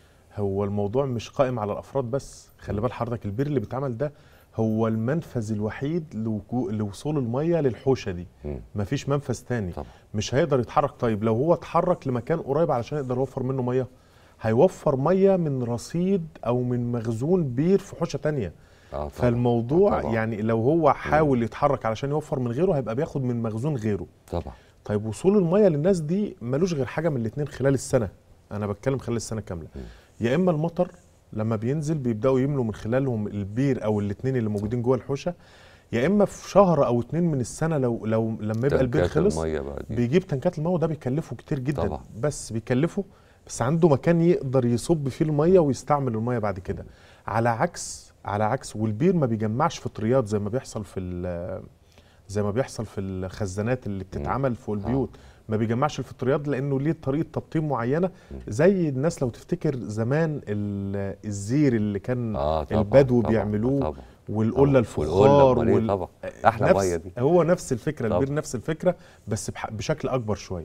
Speaker 2: هو الموضوع مش قائم على الافراد بس خلي بال حضرتك البير اللي بيتعمل ده هو المنفذ الوحيد لوجو- لوصول الميه للحوشه دي مفيش منفذ تاني طبعا. مش هيقدر يتحرك طيب لو هو اتحرك لمكان قريب علشان يقدر يوفر منه ميه هيوفر ميه من رصيد او من مخزون بير في حوشه تانية
Speaker 1: آه طبعاً.
Speaker 2: فالموضوع
Speaker 1: آه طبعاً.
Speaker 2: يعني لو هو حاول يتحرك علشان يوفر من غيره هيبقى بياخد من مخزون غيره
Speaker 1: طبعا
Speaker 2: طيب وصول الميه للناس دي ملوش غير حاجه من الاثنين خلال السنه انا بتكلم خلال السنه كامله يا اما المطر لما بينزل بيبداوا يملوا من خلالهم البير او الاثنين اللي موجودين جوه الحوشه يا اما في شهر او اتنين من السنه لو لو لما يبقى البير
Speaker 1: تنكات
Speaker 2: خلص
Speaker 1: المية بقى دي.
Speaker 2: بيجيب تنكات الميه وده بيكلفه كتير جدا
Speaker 1: طبعا.
Speaker 2: بس بيكلفه بس عنده مكان يقدر يصب فيه الميه ويستعمل الميه بعد كده على عكس على عكس والبير ما بيجمعش فطريات زي ما بيحصل في ال- زي ما بيحصل في الخزانات اللي بتتعمل فوق البيوت ما بيجمعش الفطريات لانه ليه طريقه تبطين معينه زي الناس لو تفتكر زمان ال- الزير اللي كان
Speaker 1: آه طبعاً،
Speaker 2: البدو
Speaker 1: طبعاً،
Speaker 2: بيعملوه
Speaker 1: طبعاً.
Speaker 2: والقله
Speaker 1: طبعاً.
Speaker 2: الفخار
Speaker 1: والقلة، أمال إيه طبعاً. أحلى
Speaker 2: نفس
Speaker 1: مية دي.
Speaker 2: هو نفس الفكره
Speaker 1: طبعاً.
Speaker 2: البير نفس الفكره بس بح- بشكل اكبر شويه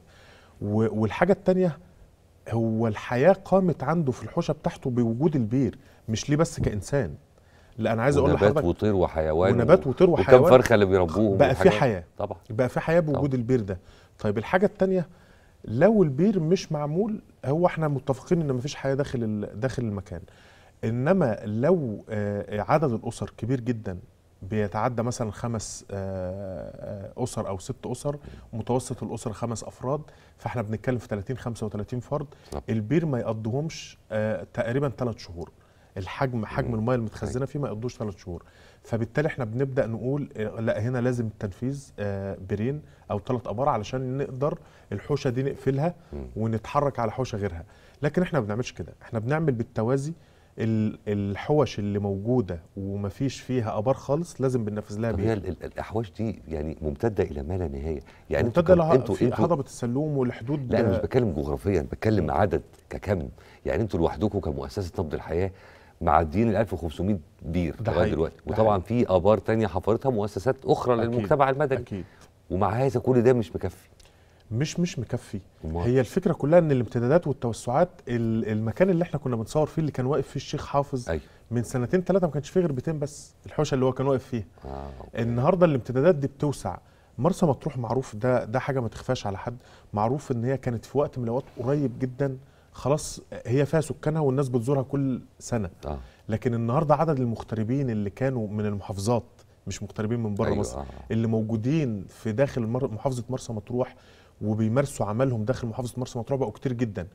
Speaker 2: و- والحاجه التانية هو الحياه قامت عنده في الحوشه بتاعته بوجود البير مش ليه بس كانسان لا انا عايز اقول
Speaker 1: ونبات
Speaker 2: لحضرتك
Speaker 1: وطير وحيوان
Speaker 2: ونبات
Speaker 1: و-
Speaker 2: وطير
Speaker 1: وكم
Speaker 2: وحيوان
Speaker 1: فرخة اللي بيربوهم
Speaker 2: بقى في
Speaker 1: والحاجات.
Speaker 2: حياه
Speaker 1: طبعا
Speaker 2: بقى في حياه بوجود البير ده طيب الحاجه التانية لو البير مش معمول هو احنا متفقين ان مفيش حياه داخل ال- داخل المكان انما لو آه، عدد الاسر كبير جدا بيتعدى مثلا خمس آه، آه، اسر او ست اسر متوسط الاسره خمس افراد فاحنا بنتكلم في 30 35 فرد البير ما يقضيهمش آه، تقريبا ثلاث شهور الحجم حجم الميه المتخزنه فيه ما يقضوش ثلاث شهور فبالتالي احنا بنبدا نقول آه، لا هنا لازم التنفيذ آه، بيرين او ثلاث ابار علشان نقدر الحوشه دي نقفلها ونتحرك على حوشه غيرها لكن احنا ما بنعملش كده احنا بنعمل بالتوازي ال- الحوش اللي موجوده ومفيش فيها ابار خالص لازم بننفذ لها
Speaker 1: طب هي
Speaker 2: بير
Speaker 1: ال- ال- الاحواش دي يعني ممتده الى ما لا نهايه يعني
Speaker 2: ممتده
Speaker 1: كم-
Speaker 2: لها
Speaker 1: انتوا
Speaker 2: في
Speaker 1: انتوا
Speaker 2: هضبه السلوم والحدود
Speaker 1: لا انا مش بتكلم جغرافيا بتكلم عدد ككم يعني انتوا لوحدكم كمؤسسه نبض الحياه معديين ال 1500 بير
Speaker 2: ده
Speaker 1: لغايه
Speaker 2: حقيقي،
Speaker 1: دلوقتي
Speaker 2: ده
Speaker 1: وطبعا في ابار تانية حفرتها مؤسسات اخرى
Speaker 2: أكيد،
Speaker 1: للمجتمع المدني
Speaker 2: أكيد.
Speaker 1: ومع هذا كل ده مش مكفي
Speaker 2: مش مش مكفي
Speaker 1: أمال؟
Speaker 2: هي الفكره كلها ان الامتدادات والتوسعات ال- المكان اللي احنا كنا بنصور فيه اللي كان واقف فيه الشيخ حافظ
Speaker 1: أيوة.
Speaker 2: من سنتين ثلاثه ما كانش فيه غير بيتين بس الحوشه اللي هو كان واقف فيها
Speaker 1: آه.
Speaker 2: النهارده الامتدادات دي بتوسع مرسى مطروح معروف ده ده حاجه ما تخفاش على حد معروف ان هي كانت في وقت من الاوقات قريب جدا خلاص هي فيها سكانها والناس بتزورها كل سنه
Speaker 1: آه.
Speaker 2: لكن النهارده عدد المغتربين اللي كانوا من المحافظات مش مغتربين من بره
Speaker 1: أيوة،
Speaker 2: مصر
Speaker 1: آه.
Speaker 2: اللي موجودين في داخل المر- محافظه مرسى مطروح وبيمارسوا عملهم داخل محافظه مرسى مطروح بقوا كتير جدا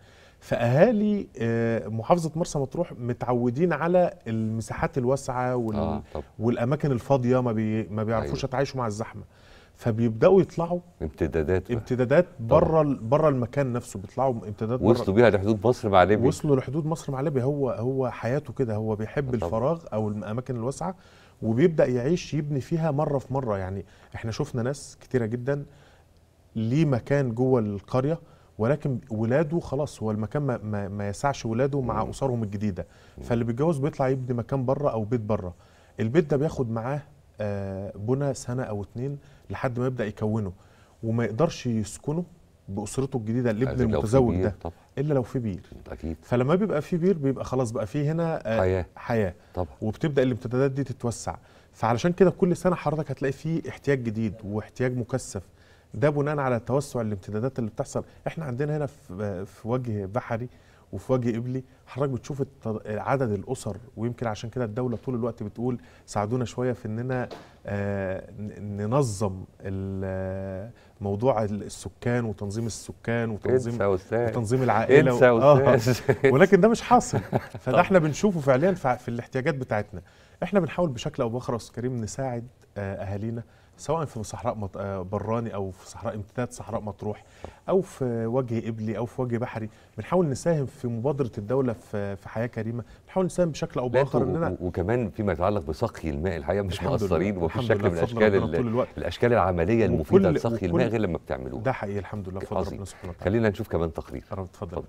Speaker 2: فاهالي آه، محافظه مرسى مطروح متعودين على المساحات الواسعه وال...
Speaker 1: آه، طبعا.
Speaker 2: والاماكن الفاضيه ما, بي... ما بيعرفوش
Speaker 1: أيوة.
Speaker 2: يتعايشوا مع الزحمه فبيبداوا يطلعوا
Speaker 1: امتدادات بقى.
Speaker 2: امتدادات بره ال- بره المكان نفسه بيطلعوا امتدادات
Speaker 1: وصلوا
Speaker 2: بره
Speaker 1: بيها لحدود مصر مع ليبيا
Speaker 2: وصلوا لحدود مصر مع ليبيا هو هو حياته كده هو بيحب
Speaker 1: طبعا.
Speaker 2: الفراغ او الاماكن الواسعه وبيبدا يعيش يبني فيها مره في مره يعني احنا شفنا ناس كتيره جدا ليه مكان جوه القريه ولكن ولاده خلاص هو المكان ما, ما, ما يسعش ولاده مع اسرهم الجديده فاللي بيتجوز بيطلع يبني مكان بره او بيت بره البيت ده بياخد معاه آه، بنى سنه او اتنين لحد ما يبدا يكونه وما يقدرش يسكنه باسرته الجديده الابن
Speaker 1: لازم لو في
Speaker 2: المتزوج
Speaker 1: بير
Speaker 2: ده
Speaker 1: طبعا.
Speaker 2: الا لو في بير
Speaker 1: اكيد
Speaker 2: فلما بيبقى في بير بيبقى خلاص بقى في هنا آه،
Speaker 1: حياة.
Speaker 2: حياه
Speaker 1: طبعا
Speaker 2: وبتبدا الامتدادات دي تتوسع فعلشان كده كل سنه حضرتك هتلاقي فيه احتياج جديد واحتياج مكثف ده بناء على توسع الامتدادات اللي بتحصل احنا عندنا هنا في في وجه بحري وفي وجه قبلي حضرتك بتشوف الت- عدد الاسر ويمكن عشان كده الدوله طول الوقت بتقول ساعدونا شويه في اننا آه، ن- ننظم ال- آه، موضوع السكان وتنظيم السكان وتنظيم
Speaker 1: انسى يا أستاذ.
Speaker 2: وتنظيم العائله
Speaker 1: انسى يا
Speaker 2: آه.
Speaker 1: أستاذ.
Speaker 2: ولكن ده مش حاصل فده
Speaker 1: طبعا.
Speaker 2: احنا بنشوفه فعليا في في الاحتياجات بتاعتنا احنا بنحاول بشكل او باخر يا استاذ كريم نساعد آه، اهالينا سواء في صحراء مط- آه، براني او في صحراء امتداد صحراء مطروح او في وجه قبلي او في وجه بحري بنحاول نساهم في مبادره الدوله في في حياه كريمه بنحاول نساهم بشكل او
Speaker 1: لا،
Speaker 2: باخر
Speaker 1: انتوا-
Speaker 2: اننا
Speaker 1: و- وكمان فيما يتعلق بسقي الماء الحقيقه مش
Speaker 2: الحمد لله،
Speaker 1: مقصرين ومفيش
Speaker 2: الحمد
Speaker 1: شكل
Speaker 2: لله
Speaker 1: من
Speaker 2: بفضل
Speaker 1: اشكال
Speaker 2: ربنا
Speaker 1: ال-
Speaker 2: طول الوقت.
Speaker 1: الاشكال العمليه المفيده
Speaker 2: وكل-
Speaker 1: لسقي
Speaker 2: وكل-
Speaker 1: الماء غير لما بتعملوه
Speaker 2: ده حقيقي الحمد لله بفضل
Speaker 1: عظيم.
Speaker 2: ربنا سبحانه وتعالى
Speaker 1: خلينا نشوف كمان تقرير
Speaker 2: اتفضل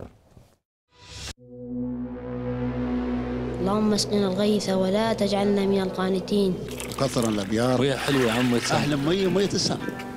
Speaker 5: اللهم اسقنا الغيث ولا تجعلنا من القانتين
Speaker 6: كثر الابيار
Speaker 5: ويا حلو يا عم
Speaker 6: اهل ميه ميه السماء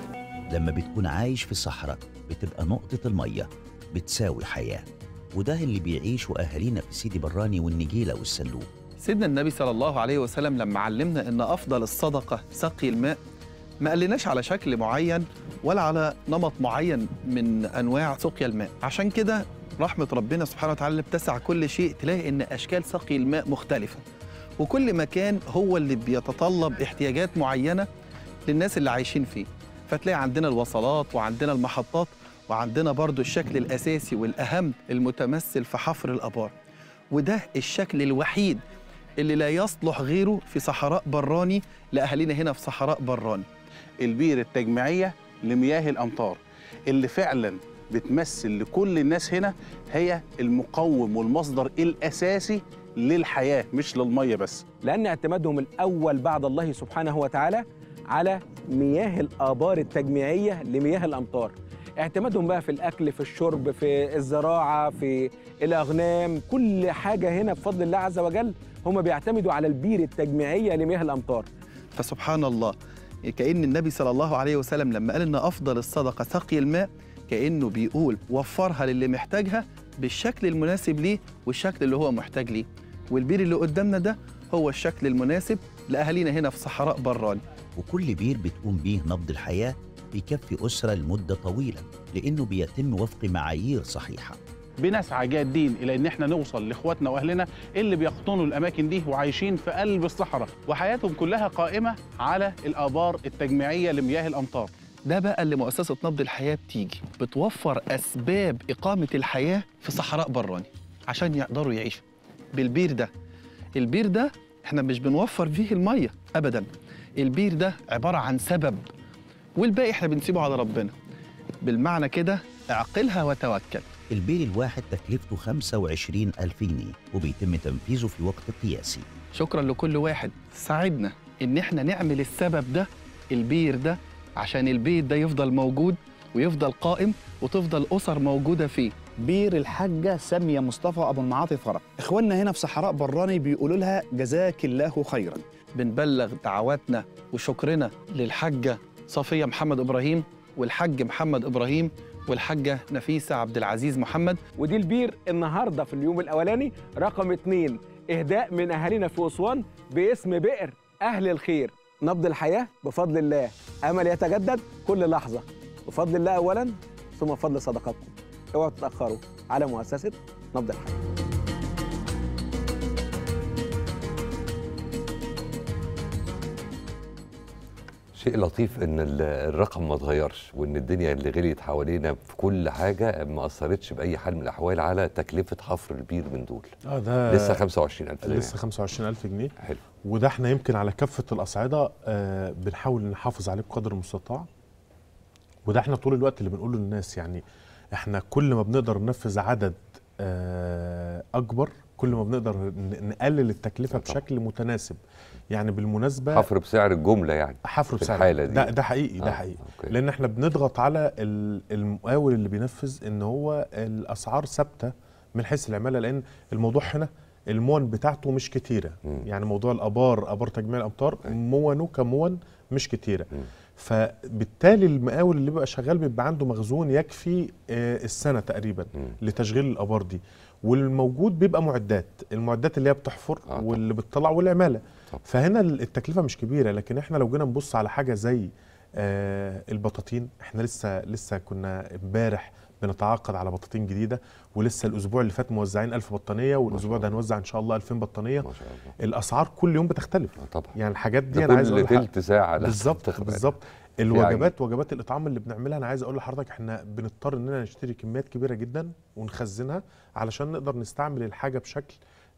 Speaker 4: لما بتكون عايش في صحراء بتبقى نقطة المية بتساوي حياة وده اللي بيعيشه أهالينا في سيدي براني والنجيلة والسلوم
Speaker 24: سيدنا النبي صلى الله عليه وسلم لما علمنا ان افضل الصدقه سقي الماء ما قالناش على شكل معين ولا على نمط معين من انواع سقيا الماء عشان كده رحمه ربنا سبحانه وتعالى بتسع كل شيء تلاقي ان اشكال سقي الماء مختلفه وكل مكان هو اللي بيتطلب احتياجات معينه للناس اللي عايشين فيه فتلاقي عندنا الوصلات وعندنا المحطات وعندنا برضو الشكل الاساسي والاهم المتمثل في حفر الابار وده الشكل الوحيد اللي لا يصلح غيره في صحراء براني لأهالينا هنا في صحراء براني
Speaker 23: البير التجميعية لمياه الأمطار اللي فعلا بتمثل لكل الناس هنا هي المقوم والمصدر الأساسي للحياة مش للمية بس
Speaker 22: لأن اعتمادهم الأول بعد الله سبحانه وتعالى على مياه الآبار التجميعية لمياه الأمطار اعتمادهم بقى في الأكل في الشرب في الزراعة في الأغنام كل حاجة هنا بفضل الله عز وجل هم بيعتمدوا على البير التجميعية لمياه الأمطار
Speaker 24: فسبحان الله كأن النبي صلى الله عليه وسلم لما قال إن أفضل الصدقة سقي الماء كأنه بيقول وفرها للي محتاجها بالشكل المناسب ليه والشكل اللي هو محتاج ليه والبير اللي قدامنا ده هو الشكل المناسب لأهالينا هنا في صحراء براني
Speaker 4: وكل بير بتقوم بيه نبض الحياة بيكفي أسرة لمدة طويلة لأنه بيتم وفق معايير صحيحة
Speaker 23: بنسعى جادين الى ان احنا نوصل لاخواتنا واهلنا اللي بيقطنوا الاماكن دي وعايشين في قلب الصحراء وحياتهم كلها قائمه على الابار التجميعيه لمياه الامطار
Speaker 24: ده بقى اللي مؤسسة نبض الحياة بتيجي بتوفر أسباب إقامة الحياة في صحراء براني عشان يقدروا يعيشوا بالبير ده البير ده احنا مش بنوفر فيه المية أبدا البير ده عبارة عن سبب والباقي احنا بنسيبه على ربنا بالمعنى كده اعقلها وتوكل
Speaker 4: البير الواحد تكلفته 25 ألف جنيه وبيتم تنفيذه في وقت قياسي
Speaker 24: شكرا لكل واحد ساعدنا ان احنا نعمل السبب ده البير ده عشان البيت ده يفضل موجود ويفضل قائم وتفضل أسر موجودة فيه
Speaker 23: بير الحاجة سامية مصطفى أبو المعاطي فرج إخواننا هنا في صحراء براني بيقولوا لها جزاك الله خيرا
Speaker 24: بنبلغ دعواتنا وشكرنا للحاجة صفية محمد إبراهيم والحاج محمد إبراهيم والحاجة نفيسة عبد العزيز محمد
Speaker 22: ودي البير النهارده في اليوم الاولاني رقم اتنين اهداء من اهالينا في اسوان باسم بئر اهل الخير نبض الحياه بفضل الله امل يتجدد كل لحظه بفضل الله اولا ثم بفضل صدقاتكم اوعوا تتاخروا على مؤسسه نبض الحياه
Speaker 1: شيء لطيف ان ال- الرقم ما اتغيرش وان الدنيا اللي غليت حوالينا في كل حاجه ما اثرتش باي حال من الاحوال على تكلفه حفر البير من دول
Speaker 2: اه ده
Speaker 1: لسه 25000 جنيه
Speaker 2: لسه 25000 جنيه
Speaker 1: حلو
Speaker 2: وده احنا يمكن على كافه الاصعده آه بنحاول نحافظ عليه بقدر المستطاع وده احنا طول الوقت اللي بنقوله للناس يعني احنا كل ما بنقدر ننفذ عدد آه اكبر كل ما بنقدر ن- نقلل التكلفه بشكل متناسب يعني بالمناسبه
Speaker 1: حفر بسعر الجمله يعني
Speaker 2: حفر
Speaker 1: في
Speaker 2: بسعر
Speaker 1: الحاله دي
Speaker 2: ده ده حقيقي ده
Speaker 1: آه،
Speaker 2: حقيقي
Speaker 1: أوكي.
Speaker 2: لان احنا بنضغط على ال- المقاول اللي بينفذ ان هو الاسعار ثابته من حيث العماله لان الموضوع هنا المون بتاعته مش كتيره يعني موضوع الابار ابار تجميع الامطار مونه كمون مش كتيره فبالتالي المقاول اللي بيبقى شغال بيبقى عنده مخزون يكفي آه، السنه تقريبا لتشغيل الابار دي والموجود بيبقى معدات المعدات اللي هي بتحفر واللي بتطلع والعماله فهنا التكلفه مش كبيره لكن احنا لو جينا نبص على حاجه زي آه البطاطين احنا لسه لسه كنا امبارح بنتعاقد على بطاطين جديده ولسه الاسبوع اللي فات موزعين 1000 بطانيه والاسبوع ده هنوزع ان شاء الله 2000 بطانيه ما
Speaker 1: شاء الله
Speaker 2: الاسعار كل يوم بتختلف
Speaker 1: طبعا
Speaker 2: يعني الحاجات دي
Speaker 1: ده
Speaker 2: انا عايز
Speaker 1: كل
Speaker 2: اقول لح-
Speaker 1: تلت ساعة لازم
Speaker 2: بالظبط
Speaker 1: تخبر.
Speaker 2: بالظبط
Speaker 1: في
Speaker 2: الوجبات وجبات الاطعام اللي بنعملها انا عايز اقول لحضرتك احنا بنضطر اننا نشتري كميات كبيره جدا ونخزنها علشان نقدر نستعمل الحاجه بشكل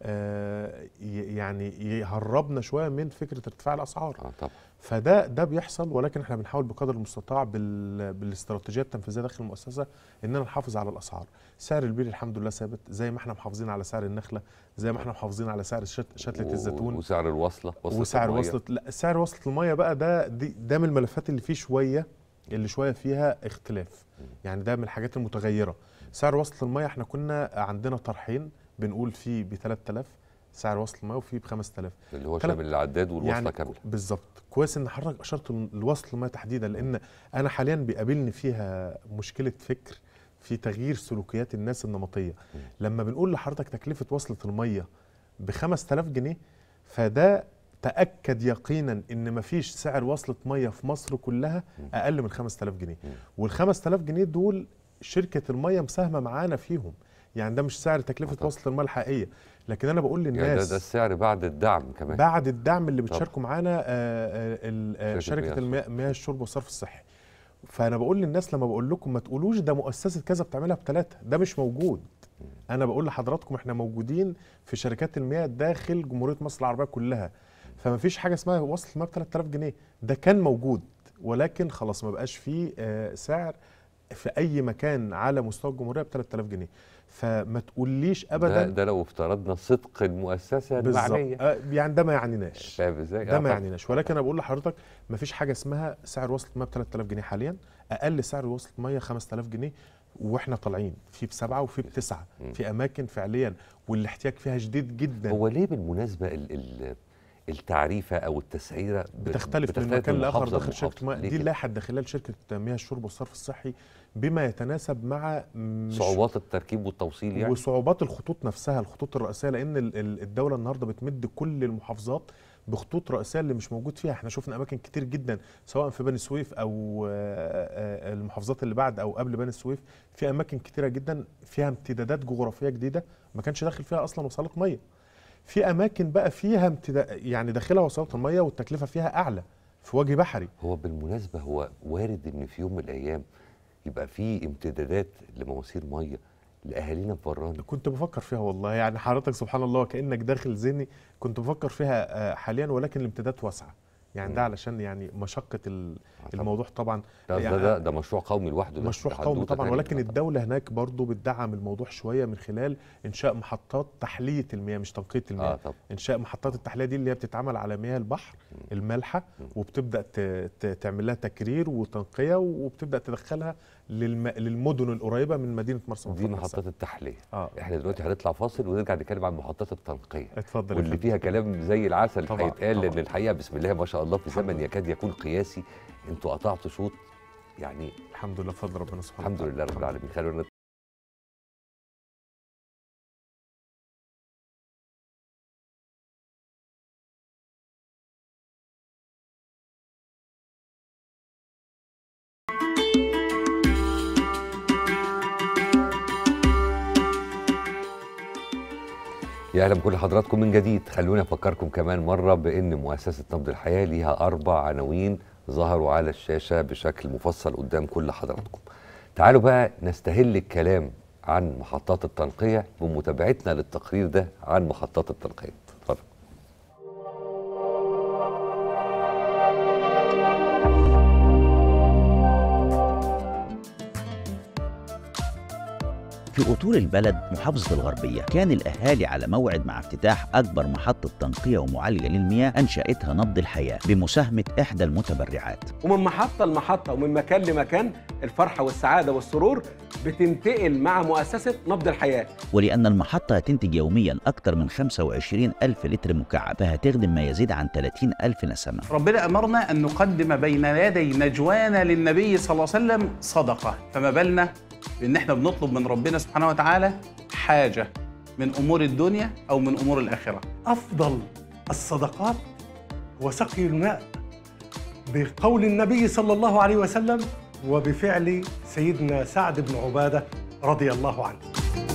Speaker 2: آه، ي- يعني يهربنا شويه من فكره ارتفاع الاسعار
Speaker 1: اه طبعا
Speaker 2: فده ده بيحصل ولكن احنا بنحاول بقدر المستطاع بال بالاستراتيجيه التنفيذيه داخل المؤسسه اننا نحافظ على الاسعار سعر البير الحمد لله ثابت زي ما احنا محافظين على سعر النخله زي ما احنا محافظين على سعر شت- شتله
Speaker 1: و-
Speaker 2: الزيتون
Speaker 1: وسعر الوصله وصلة
Speaker 2: وسعر
Speaker 1: المية.
Speaker 2: وصلة لا سعر وصلة المية بقى ده دي ده من الملفات اللي فيه شوية اللي شوية فيها اختلاف يعني ده من الحاجات المتغيرة سعر وصلة المية احنا كنا عندنا طرحين بنقول فيه ب 3000 سعر وصل المية وفيه ب 5000
Speaker 1: اللي هو
Speaker 2: تلات-
Speaker 1: شامل العداد والوصله
Speaker 2: يعني
Speaker 1: كامله
Speaker 2: بالظبط كويس ان حضرتك اشرت الوصل المية تحديدا لان انا حاليا بيقابلني فيها مشكلة فكر في تغيير سلوكيات الناس النمطية لما بنقول لحضرتك تكلفة وصلة المية ب 5000 جنيه فده تأكد يقينا ان مفيش سعر وصلة مية في مصر كلها اقل من 5000 جنيه وال 5000 جنيه دول شركة المية مساهمة معانا فيهم يعني ده مش سعر تكلفة وصلة المية الحقيقية لكن انا بقول
Speaker 1: يعني ده,
Speaker 2: للناس
Speaker 1: ده السعر بعد الدعم كمان
Speaker 2: بعد الدعم اللي
Speaker 1: طبعا.
Speaker 2: بتشاركوا معانا آه، آه، ال- آه،
Speaker 1: شركة
Speaker 2: شركه
Speaker 1: مياه
Speaker 2: المياه مياه الشرب والصرف الصحي فانا بقول للناس لما بقول لكم ما تقولوش ده مؤسسه كذا بتعملها بثلاثه ده مش موجود انا بقول لحضراتكم احنا موجودين في شركات المياه داخل جمهوريه مصر العربيه كلها فما فيش حاجه اسمها وصل المياه ب 3000 جنيه ده كان موجود ولكن خلاص ما بقاش فيه آه، سعر في اي مكان على مستوى الجمهوريه ب 3000 جنيه فما تقوليش ابدا
Speaker 1: ده, ده لو افترضنا صدق المؤسسه المعنيه
Speaker 2: بالظبط آه، يعني ده ما يعنيناش
Speaker 1: فاهم ازاي؟
Speaker 2: ده
Speaker 1: آه
Speaker 2: ما
Speaker 1: طبعاً.
Speaker 2: يعنيناش ولكن انا بقول لحضرتك ما فيش حاجه اسمها سعر وصلة ميه ب 3000 جنيه حاليا اقل سعر وصلة ميه 5000 جنيه واحنا طالعين في بسبعه وفي بتسعه في اماكن فعليا والاحتياج فيها شديد جدا
Speaker 1: هو ليه بالمناسبه ال ال التعريفه او التسعيره بت-
Speaker 2: بتختلف من مكان لاخر
Speaker 1: محافظة
Speaker 2: داخل شركه
Speaker 1: لمحافظة.
Speaker 2: مياه
Speaker 1: ليه
Speaker 2: دي
Speaker 1: كده؟
Speaker 2: اللائحه الداخليه لشركه مياه الشرب والصرف الصحي بما يتناسب مع مش
Speaker 1: صعوبات التركيب والتوصيل يعني
Speaker 2: وصعوبات الخطوط نفسها الخطوط الرئيسيه لان ال- ال- الدوله النهارده بتمد كل المحافظات بخطوط رئيسيه اللي مش موجود فيها احنا شفنا اماكن كتير جدا سواء في بني سويف او آه، آه، المحافظات اللي بعد او قبل بني سويف في اماكن كتيره جدا فيها امتدادات جغرافيه جديده ما كانش داخل فيها اصلا وصلات ميه في اماكن بقى فيها امتداد يعني داخلها وصلات الميه والتكلفه فيها اعلى في وجه بحري
Speaker 1: هو بالمناسبه هو وارد ان في يوم من الايام يبقى في امتدادات لمواسير ميه لاهالينا في براني
Speaker 2: كنت بفكر فيها والله يعني حضرتك سبحان الله كانك داخل ذهني كنت بفكر فيها آه، حاليا ولكن الامتدادات واسعه يعني ده علشان يعني مشقه ال- الموضوع طبعا
Speaker 1: ده,
Speaker 2: يعني
Speaker 1: ده, ده, ده مشروع قومي لوحده ده
Speaker 2: مشروع
Speaker 1: ده
Speaker 2: قومي
Speaker 1: حدوتة
Speaker 2: طبعا
Speaker 1: تانية.
Speaker 2: ولكن الدوله هناك برضو بتدعم الموضوع شويه من خلال انشاء محطات تحليه المياه مش تنقيه المياه
Speaker 1: آه طبعا.
Speaker 2: انشاء محطات التحليه دي اللي هي بتتعمل على مياه البحر المالحه وبتبدا ت- ت- تعمل لها تكرير وتنقيه وبتبدا تدخلها للم... للمدن القريبه من مدينه مرسى مطروح
Speaker 1: دي
Speaker 2: نفسها.
Speaker 1: محطات التحليه
Speaker 2: اه
Speaker 1: احنا دلوقتي هنطلع فاصل ونرجع نتكلم عن محطات التنقيه
Speaker 2: اتفضل يا
Speaker 1: واللي
Speaker 2: فندم.
Speaker 1: فيها كلام زي العسل
Speaker 2: طبعاً،
Speaker 1: هيتقال لان
Speaker 2: طبعاً.
Speaker 1: الحقيقه بسم الله ما شاء الله في زمن يكاد يكون قياسي انتوا قطعتوا شوط يعني
Speaker 2: الحمد لله بفضل ربنا سبحانه
Speaker 1: الحمد لله رب العالمين خلونا يا اهلا بكل حضراتكم من جديد خلوني افكركم كمان مره بان مؤسسه نبض الحياه ليها اربع عناوين ظهروا على الشاشه بشكل مفصل قدام كل حضراتكم تعالوا بقى نستهل الكلام عن محطات التنقيه بمتابعتنا للتقرير ده عن محطات التنقيه اتفضل
Speaker 8: في أطول البلد محافظة الغربية كان الأهالي على موعد مع افتتاح أكبر محطة تنقية ومعالجة للمياه أنشأتها نبض الحياة بمساهمة إحدى المتبرعات
Speaker 22: ومن محطة لمحطة ومن مكان لمكان الفرحة والسعادة والسرور بتنتقل مع مؤسسة نبض الحياة
Speaker 8: ولأن المحطة هتنتج يوميا أكثر من 25 ألف لتر مكعب فهتخدم ما يزيد عن 30 ألف نسمة
Speaker 9: ربنا أمرنا أن نقدم بين يدي نجوانا للنبي صلى الله عليه وسلم صدقة فما بالنا بأن احنا بنطلب من ربنا سبحانه وتعالى حاجة من أمور الدنيا أو من أمور الآخرة
Speaker 10: أفضل الصدقات هو سقي الماء بقول النبي صلى الله عليه وسلم وبفعل سيدنا سعد بن عبادة رضي الله عنه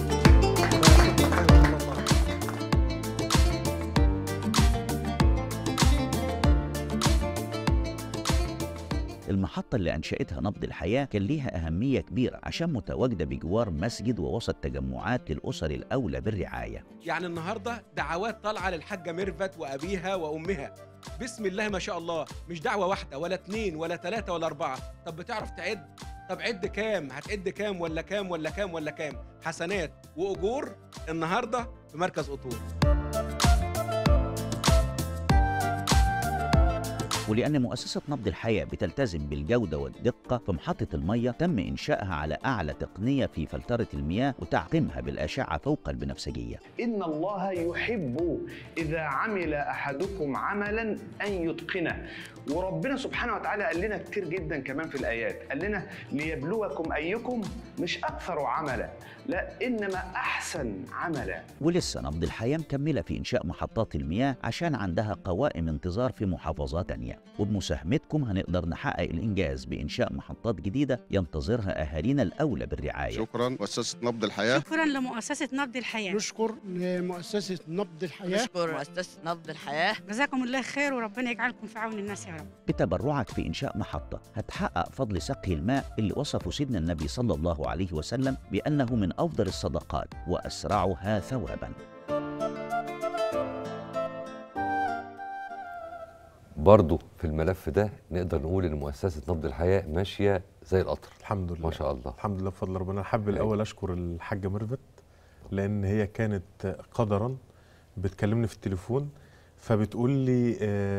Speaker 8: المحطة اللي أنشأتها نبض الحياة كان ليها أهمية كبيرة عشان متواجدة بجوار مسجد ووسط تجمعات للأسر الأولى بالرعاية
Speaker 22: يعني النهاردة دعوات طالعة للحاجة ميرفت وأبيها وأمها بسم الله ما شاء الله مش دعوة واحدة ولا اتنين ولا تلاتة ولا أربعة طب بتعرف تعد طب عد كام هتعد كام ولا كام ولا كام ولا كام حسنات وأجور النهاردة في مركز قطور
Speaker 8: ولأن مؤسسة نبض الحياة بتلتزم بالجودة والدقة في محطة المية تم إنشائها على أعلى تقنية في فلترة المياه وتعقيمها بالأشعة فوق البنفسجية
Speaker 23: إن الله يحب إذا عمل أحدكم عملا أن يتقنه وربنا سبحانه وتعالى قال لنا كتير جدا كمان في الآيات قال لنا ليبلوكم أيكم مش أكثر عملا لا إنما أحسن عملا
Speaker 8: ولسه نبض الحياة مكملة في إنشاء محطات المياه عشان عندها قوائم انتظار في محافظات تانية وبمساهمتكم هنقدر نحقق الإنجاز بإنشاء محطات جديدة ينتظرها أهالينا الأولى بالرعاية
Speaker 11: شكرا مؤسسة نبض الحياة
Speaker 12: شكرا لمؤسسة نبض الحياة
Speaker 13: نشكر لمؤسسة نبض الحياة
Speaker 27: نشكر مؤسسة نبض الحياة
Speaker 12: جزاكم الله خير وربنا يجعلكم في عون الناس يا رب
Speaker 8: بتبرعك في إنشاء محطة هتحقق فضل سقي الماء اللي وصفه سيدنا النبي صلى الله عليه وسلم بأنه من أفضل الصدقات وأسرعها ثواباً
Speaker 1: برضه في الملف ده نقدر نقول ان مؤسسه نبض الحياه ماشيه زي القطر
Speaker 2: الحمد لله
Speaker 1: ما شاء الله
Speaker 2: الحمد لله بفضل ربنا انا حابب الاول اشكر الحاجه ميرفت لان هي كانت قدرا بتكلمني في التليفون فبتقول لي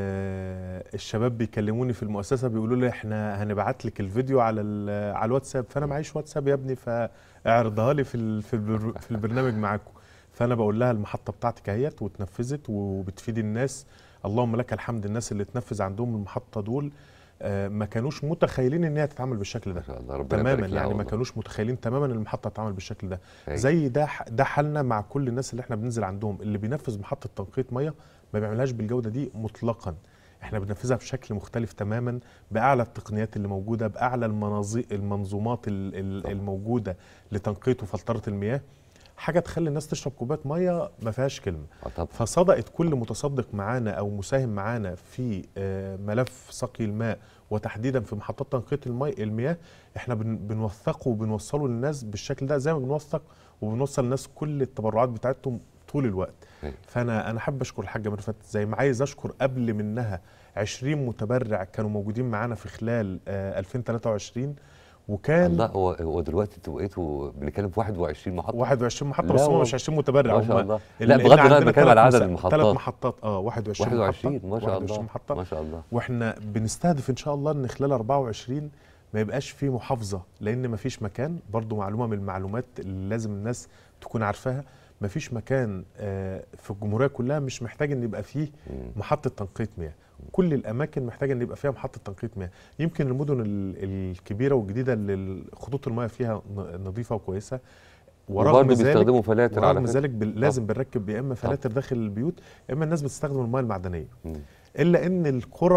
Speaker 2: آه الشباب بيكلموني في المؤسسه بيقولوا لي احنا هنبعت لك الفيديو على على الواتساب فانا معيش واتساب يا ابني فاعرضها لي في ال- في, البر في البرنامج معاكم فانا بقول لها المحطه بتاعتك اهيت واتنفذت وبتفيد الناس اللهم لك الحمد الناس اللي اتنفذ عندهم المحطه دول آه، ما كانوش متخيلين ان هي تتعمل بالشكل ده
Speaker 1: ما شاء الله ربنا
Speaker 2: تماما
Speaker 1: يبارك لها
Speaker 2: يعني ما
Speaker 1: والله.
Speaker 2: كانوش متخيلين تماما ان المحطه تتعمل بالشكل ده
Speaker 1: أيوة.
Speaker 2: زي ده ح- ده حالنا مع كل الناس اللي احنا بننزل عندهم اللي بينفذ محطه تنقيه ميه ما بيعملهاش بالجوده دي مطلقا احنا بننفذها بشكل مختلف تماما باعلى التقنيات اللي موجوده باعلى المناظي المنظومات ال- ال- الموجوده لتنقيه وفلتره المياه حاجه تخلي الناس تشرب كوبايه ميه ما فيهاش كلمه فصدقت كل متصدق معانا او مساهم معانا في آه، ملف سقي الماء وتحديدا في محطات تنقيه المي المياه احنا بن- بنوثقه وبنوصله للناس بالشكل ده زي ما بنوثق وبنوصل للناس كل التبرعات بتاعتهم طول الوقت
Speaker 1: أيوة.
Speaker 2: فانا انا حابب اشكر الحاجه ميرفت زي ما عايز اشكر قبل منها 20 متبرع كانوا موجودين معانا في خلال آه، 2023 وكان
Speaker 1: الله هو هو دلوقتي انتوا بقيتوا بنتكلم في 21 محطه
Speaker 2: 21 محطه
Speaker 1: لا
Speaker 2: بس هم
Speaker 1: هو-
Speaker 2: مش 20 متبرع
Speaker 1: ما شاء
Speaker 2: هم
Speaker 1: الله
Speaker 2: ال-
Speaker 1: لا
Speaker 2: اللي
Speaker 1: بغض النظر
Speaker 2: عندنا
Speaker 1: بتكلم على
Speaker 2: تلات
Speaker 1: عدد
Speaker 2: مسا-
Speaker 1: المحطات
Speaker 2: تلات محطات اه 21
Speaker 1: 21
Speaker 2: محطة
Speaker 1: ما شاء
Speaker 2: 21
Speaker 1: الله
Speaker 2: محطه
Speaker 1: ما شاء الله
Speaker 2: واحنا بنستهدف ان شاء الله ان خلال 24 ما يبقاش في محافظه لان ما فيش مكان برضو معلومه من المعلومات اللي لازم الناس تكون عارفاها ما فيش مكان آه، في الجمهوريه كلها مش محتاج ان يبقى فيه محطه تنقيه مياه كل الاماكن محتاجه ان يبقى فيها محطه تنقيه مياه يمكن المدن ال- الكبيره والجديده اللي خطوط المياه فيها ن- نظيفه وكويسه
Speaker 1: وبرضه بيستخدموا فلاتر على
Speaker 2: ورغم
Speaker 1: فكرة.
Speaker 2: ذلك بال- لازم بنركب يا اما فلاتر داخل البيوت يا اما الناس بتستخدم المياه المعدنيه
Speaker 1: مم.
Speaker 2: الا ان القرى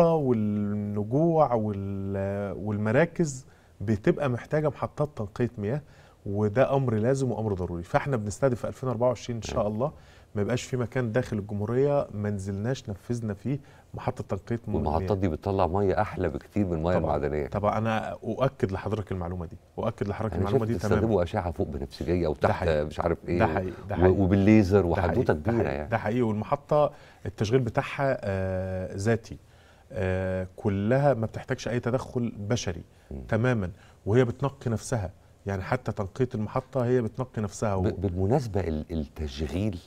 Speaker 2: والنجوع وال- والمراكز بتبقى محتاجه محطات تنقيه مياه وده امر لازم وامر ضروري فاحنا بنستهدف في 2024 ان شاء الله ما يبقاش في مكان داخل الجمهوريه ما نزلناش نفذنا فيه محطه تنقيه م-
Speaker 1: والمحطات
Speaker 2: مياه.
Speaker 1: دي بتطلع ميه احلى بكتير من الميه
Speaker 2: طبعا
Speaker 1: المعدنيه
Speaker 2: طبعا انا اؤكد لحضرتك المعلومه دي اؤكد لحضرتك
Speaker 1: انا شايف
Speaker 2: المعلومه دي تماما
Speaker 1: بتستخدموا اشعه فوق بنفسجيه وتحت
Speaker 2: حقيقي.
Speaker 1: مش عارف ايه
Speaker 2: ده حقيقي ده
Speaker 1: و-
Speaker 2: حقيقي
Speaker 1: وبالليزر
Speaker 2: ده
Speaker 1: وحدوته
Speaker 2: حقيقي. ده
Speaker 1: كبيره
Speaker 2: حقيقي.
Speaker 1: يعني
Speaker 2: ده حقيقي والمحطه التشغيل بتاعها آه ذاتي آه كلها ما بتحتاجش اي تدخل بشري تماما وهي بتنقي نفسها يعني حتى تنقيه المحطه هي بتنقي نفسها و...
Speaker 1: ب- بالمناسبه ال- التشغيل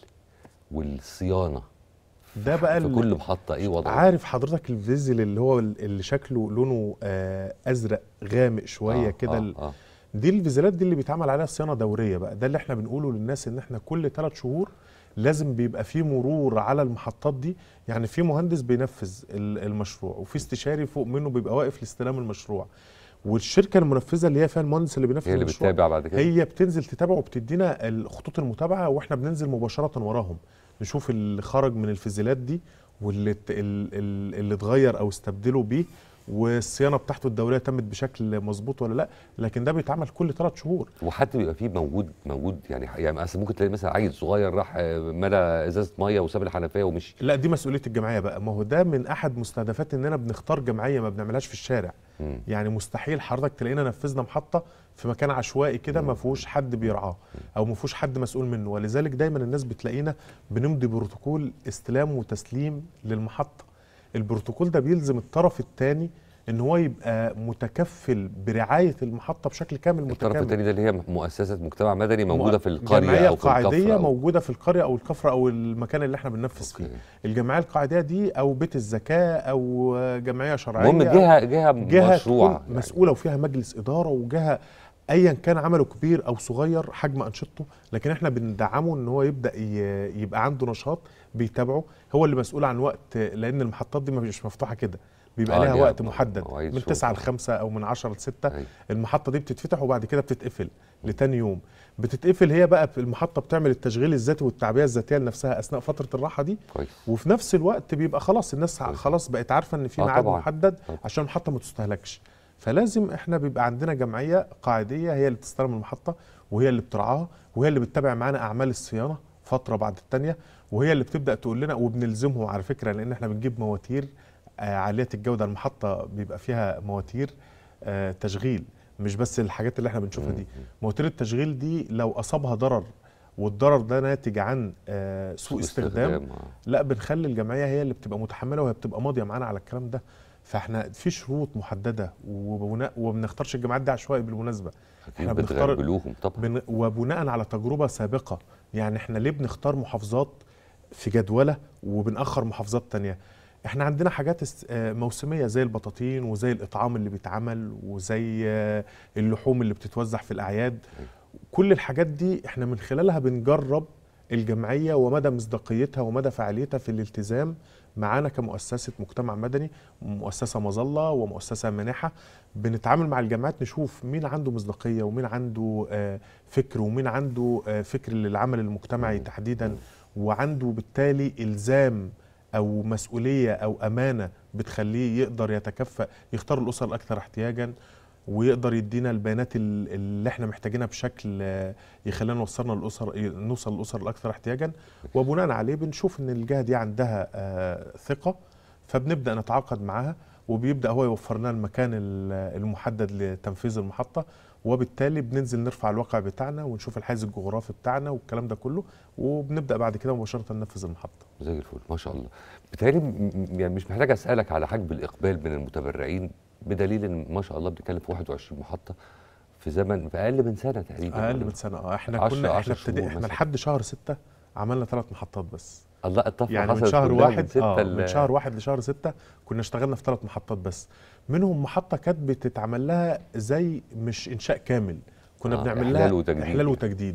Speaker 1: والصيانه
Speaker 2: ده بقى
Speaker 1: في
Speaker 2: ال-
Speaker 1: كل محطه ايه وضعه
Speaker 2: عارف حضرتك الفيزل اللي هو ال- اللي شكله لونه آه ازرق غامق شويه
Speaker 1: آه،
Speaker 2: كده
Speaker 1: آه،
Speaker 2: ال-
Speaker 1: آه.
Speaker 2: دي الفيزلات دي اللي بيتعمل عليها صيانه دوريه بقى ده اللي احنا بنقوله للناس ان احنا كل ثلاث شهور لازم بيبقى في مرور على المحطات دي يعني في مهندس بينفذ ال- المشروع وفي استشاري فوق منه بيبقى واقف لاستلام المشروع والشركه المنفذه اللي هي فيها المهندس اللي بينفذ
Speaker 1: هي اللي
Speaker 2: المشروع
Speaker 1: بتتابع بعد كده؟
Speaker 2: هي بتنزل تتابع وبتدينا الخطوط المتابعه واحنا بننزل مباشره وراهم نشوف اللي خرج من الفيزيلات دي واللي ات- ال- ال- اللي اتغير او استبدلوا بيه والصيانه بتاعته الدوريه تمت بشكل مظبوط ولا لا لكن ده بيتعمل كل ثلاث شهور
Speaker 1: وحد بيبقى فيه موجود موجود يعني يعني اصل ممكن تلاقي مثلا عيل صغير راح آه، ملى ازازه ميه وساب الحنفيه ومشي
Speaker 2: لا دي مسؤوليه الجمعيه بقى ما هو ده من احد مستهدفات اننا بنختار جمعيه ما بنعملهاش في الشارع
Speaker 1: مم.
Speaker 2: يعني مستحيل حضرتك تلاقينا نفذنا محطه في مكان عشوائي كده ما فيهوش حد بيرعاه او ما فيهوش حد مسؤول منه ولذلك دايما الناس بتلاقينا بنمضي بروتوكول استلام وتسليم للمحطه البروتوكول ده بيلزم الطرف الثاني ان هو يبقى متكفل برعايه المحطه بشكل كامل
Speaker 1: الطرف
Speaker 2: متكامل
Speaker 1: الثاني ده اللي هي مؤسسه مجتمع مدني موجوده في القريه
Speaker 2: الجمعيه
Speaker 1: او في
Speaker 2: القاعديه
Speaker 1: الكفر أو
Speaker 2: موجوده في القريه او الكفر او المكان اللي احنا بننفذ فيه الجمعيه القاعديه دي او بيت الزكاه او جمعيه شرعيه
Speaker 1: المهم
Speaker 2: أو
Speaker 1: جهة- جهة مشروعة
Speaker 2: تكون مسؤوله وفيها مجلس اداره وجهه ايا كان عمله كبير او صغير حجم انشطته لكن احنا بندعمه ان هو يبدا ي- يبقى عنده نشاط بيتابعه هو اللي مسؤول عن وقت لان المحطات دي مش مفتوحه كده بيبقى
Speaker 1: آه،
Speaker 2: لها
Speaker 1: ليها
Speaker 2: وقت محدد
Speaker 1: مواعيد
Speaker 2: من
Speaker 1: شغل.
Speaker 2: 9 ل 5 او من 10 ل 6 المحطه دي بتتفتح وبعد كده بتتقفل لتاني يوم بتتقفل هي بقى في المحطه بتعمل التشغيل الذاتي والتعبئه الذاتيه لنفسها اثناء فتره الراحه دي
Speaker 1: كويس
Speaker 2: وفي نفس الوقت بيبقى خلاص الناس خلاص بقت عارفه ان في
Speaker 1: آه
Speaker 2: ميعاد
Speaker 1: طبعاً.
Speaker 2: محدد
Speaker 1: طبعاً.
Speaker 2: عشان المحطه ما تستهلكش فلازم احنا بيبقى عندنا جمعيه قاعديه هي اللي بتستلم المحطه وهي اللي بترعاها وهي اللي بتتابع معانا اعمال الصيانه فتره بعد الثانيه وهي اللي بتبدا تقول لنا وبنلزمهم على فكره لان احنا بنجيب مواتير آه، عاليه الجوده المحطه بيبقى فيها مواتير آه، تشغيل مش بس الحاجات اللي احنا بنشوفها دي مواتير التشغيل دي لو اصابها ضرر والضرر ده ناتج عن آه، سوء
Speaker 1: سوء
Speaker 2: استخدام
Speaker 1: استخدام، آه.
Speaker 2: لا بنخلي الجمعيه هي اللي بتبقى متحمله وهي بتبقى ماضيه معانا على الكلام ده فاحنا في شروط محدده وبناء وما بنختارش الجماعات دي عشوائي بالمناسبه
Speaker 1: أكيد بتغربلوهم طبعا
Speaker 2: بن وبناء على تجربه سابقه يعني احنا ليه بنختار محافظات في جدوله وبنأخر محافظات تانية احنا عندنا حاجات است- آه، موسميه زي البطاطين وزي الاطعام اللي بيتعمل وزي آه، اللحوم اللي بتتوزع في الاعياد كل الحاجات دي احنا من خلالها بنجرب الجمعيه ومدى مصداقيتها ومدى فعاليتها في الالتزام معانا كمؤسسه مجتمع مدني مؤسسه مظله ومؤسسه مانحه بنتعامل مع الجامعات نشوف مين عنده مصداقيه ومين عنده آه، فكر ومين عنده آه، فكر للعمل المجتمعي تحديدا وعنده بالتالي الزام او مسؤوليه او امانه بتخليه يقدر يتكفى يختار الاسر الاكثر احتياجا ويقدر يدينا البيانات ال- اللي احنا محتاجينها بشكل آه، يخلينا نوصلنا للاسر نوصل للاسر الاكثر احتياجا وبناء عليه بنشوف ان الجهه دي عندها آه، ثقه فبنبدا نتعاقد معاها وبيبدا هو يوفر لنا المكان ال- المحدد لتنفيذ المحطه وبالتالي بننزل نرفع الواقع بتاعنا ونشوف الحيز الجغرافي بتاعنا والكلام ده كله وبنبدا بعد كده مباشره ننفذ المحطه
Speaker 1: زي الفل ما شاء الله بالتالي م- م- يعني مش محتاج اسالك على حجم الاقبال من المتبرعين بدليل ان ما شاء الله بنتكلم في 21 محطه في زمن في اقل من سنه تقريبا
Speaker 2: اقل
Speaker 1: ولا؟
Speaker 2: من سنه اه احنا
Speaker 1: 10
Speaker 2: كنا
Speaker 1: 10
Speaker 2: احنا ابتدي
Speaker 1: شهور
Speaker 2: احنا
Speaker 1: مثلاً.
Speaker 2: لحد شهر ستة عملنا ثلاث محطات بس
Speaker 1: الله الطفره
Speaker 2: يعني من
Speaker 1: حصلت
Speaker 2: شهر
Speaker 1: كلها
Speaker 2: واحد
Speaker 1: من ستة
Speaker 2: آه
Speaker 1: ل-
Speaker 2: من شهر واحد لشهر ستة كنا اشتغلنا في ثلاث محطات بس منهم محطة كانت بتتعمل لها زي مش إنشاء كامل كنا
Speaker 1: آه،
Speaker 2: بنعمل
Speaker 1: إحلال
Speaker 2: لها
Speaker 1: وتجديد.
Speaker 2: إحلال وتجديد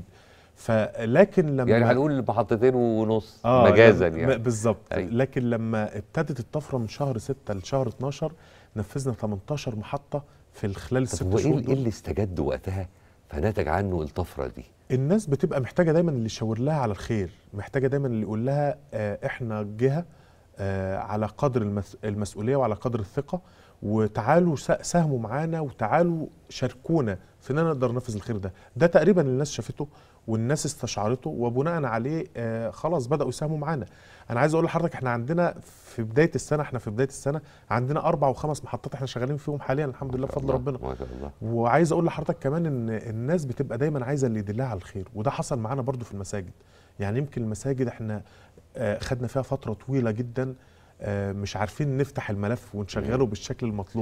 Speaker 2: فلكن لما
Speaker 1: يعني هنقول محطتين ونص
Speaker 2: آه
Speaker 1: مجازا
Speaker 2: لما-
Speaker 1: يعني
Speaker 2: بالظبط
Speaker 1: أي.
Speaker 2: لكن لما ابتدت الطفرة من شهر ستة لشهر 12 نفذنا 18 محطة في خلال
Speaker 1: طب
Speaker 2: الست
Speaker 1: هو
Speaker 2: شهور
Speaker 1: ايه
Speaker 2: دول.
Speaker 1: إيه اللي استجد وقتها فنتج عنه الطفره دي
Speaker 2: الناس بتبقى محتاجه دايما اللي يشاور لها على الخير محتاجه دايما اللي يقول لها آه، احنا جهه آه، على قدر المس- المسؤوليه وعلى قدر الثقه وتعالوا س- ساهموا معانا وتعالوا شاركونا في ان نقدر ننفذ الخير ده ده تقريبا الناس شافته والناس استشعرته وبناء عليه آه، خلاص بداوا يساهموا معانا انا عايز اقول لحضرتك احنا عندنا في بدايه السنه احنا في بدايه السنه عندنا اربع وخمس محطات احنا شغالين فيهم حاليا الحمد لله بفضل ربنا
Speaker 1: ما شاء الله
Speaker 2: وعايز اقول لحضرتك كمان ان الناس بتبقى دايما عايزه اللي يدلها على الخير وده حصل معانا برضو في المساجد يعني يمكن المساجد احنا آه، خدنا فيها فتره طويله جدا آه، مش عارفين نفتح الملف ونشغله بالشكل المطلوب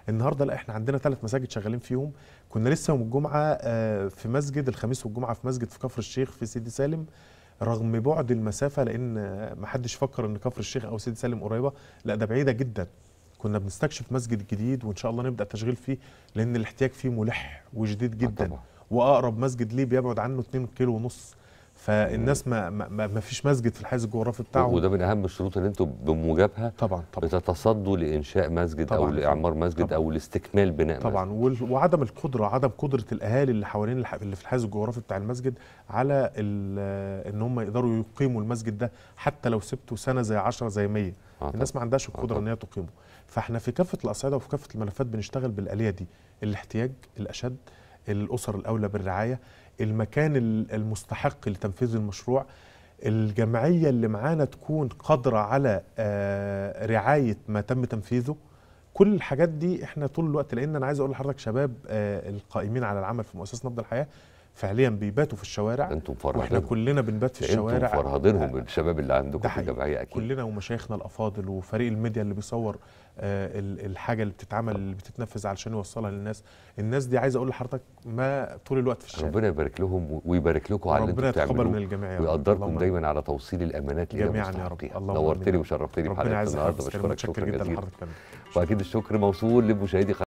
Speaker 2: النهارده لا احنا عندنا ثلاث مساجد شغالين فيهم كنا لسه يوم الجمعه آه، في مسجد الخميس والجمعه في مسجد في كفر الشيخ في سيدي سالم رغم بعد المسافه لان آه، ما حدش فكر ان كفر الشيخ او سيدي سالم قريبه لا ده بعيده جدا كنا بنستكشف مسجد جديد وان شاء الله نبدا تشغيل فيه لان الاحتياج فيه ملح وشديد جدا واقرب مسجد ليه بيبعد عنه 2 كيلو ونص فالناس ما ما, ما ما فيش مسجد في الحيز الجغرافي بتاعهم
Speaker 1: وده من اهم الشروط اللي انتم بموجبها
Speaker 2: طبعا طبعا
Speaker 1: بتتصدوا لانشاء مسجد او
Speaker 2: طبعاً.
Speaker 1: لاعمار مسجد او لاستكمال بناء مسجد
Speaker 2: طبعا وال- وعدم القدره عدم قدره الاهالي اللي حوالين الح- اللي في الحيز الجغرافي بتاع المسجد على ال- ان هم يقدروا يقيموا المسجد ده حتى لو سبته سنه زي 10 زي 100
Speaker 1: طبعاً.
Speaker 2: الناس ما عندهاش القدره ان هي تقيمه فاحنا في كافه الاصعده وفي كافه الملفات بنشتغل بالاليه دي الاحتياج الاشد الاسر الاولى بالرعايه المكان ال- المستحق لتنفيذ المشروع الجمعيه اللي معانا تكون قادره على آه، رعايه ما تم تنفيذه كل الحاجات دي احنا طول الوقت لان انا عايز اقول لحضرتك شباب آه، القائمين على العمل في مؤسسه نبض الحياه فعليا بيباتوا في الشوارع
Speaker 1: انتم
Speaker 2: واحنا
Speaker 1: فرهدينهم
Speaker 2: كلنا بنبات في
Speaker 1: انتم
Speaker 2: الشوارع
Speaker 1: فرهدينهم الشباب اللي عندكم
Speaker 2: ده
Speaker 1: في
Speaker 2: حقيقي.
Speaker 1: الجمعيه اكيد
Speaker 2: كلنا ومشايخنا الافاضل وفريق الميديا اللي بيصور آه، ال- الحاجه اللي بتتعمل اللي بتتنفذ علشان يوصلها للناس الناس دي عايز اقول لحضرتك ما طول الوقت في الشارع
Speaker 1: ربنا يبارك لهم ويبارك لكم على اللي
Speaker 2: ربنا
Speaker 1: انتم
Speaker 2: يتقبل
Speaker 1: بتعملوه
Speaker 2: من الجميع يا رب.
Speaker 1: ويقدركم
Speaker 2: اللهم
Speaker 1: دايما على توصيل الامانات الى
Speaker 2: جميعاً يا رب.
Speaker 1: مستحقيها
Speaker 2: اللهم
Speaker 1: نورتني
Speaker 2: آمين.
Speaker 1: وشرفتني
Speaker 2: ربنا
Speaker 1: بحلقه
Speaker 2: يعزك يا
Speaker 1: النهارده
Speaker 2: أستاذ كريم.
Speaker 1: بشكرك
Speaker 2: متشكر
Speaker 1: شكرا
Speaker 2: جداً
Speaker 1: جزيلا
Speaker 2: لحضرتك كمان.
Speaker 1: واكيد الشكر موصول لمشاهدي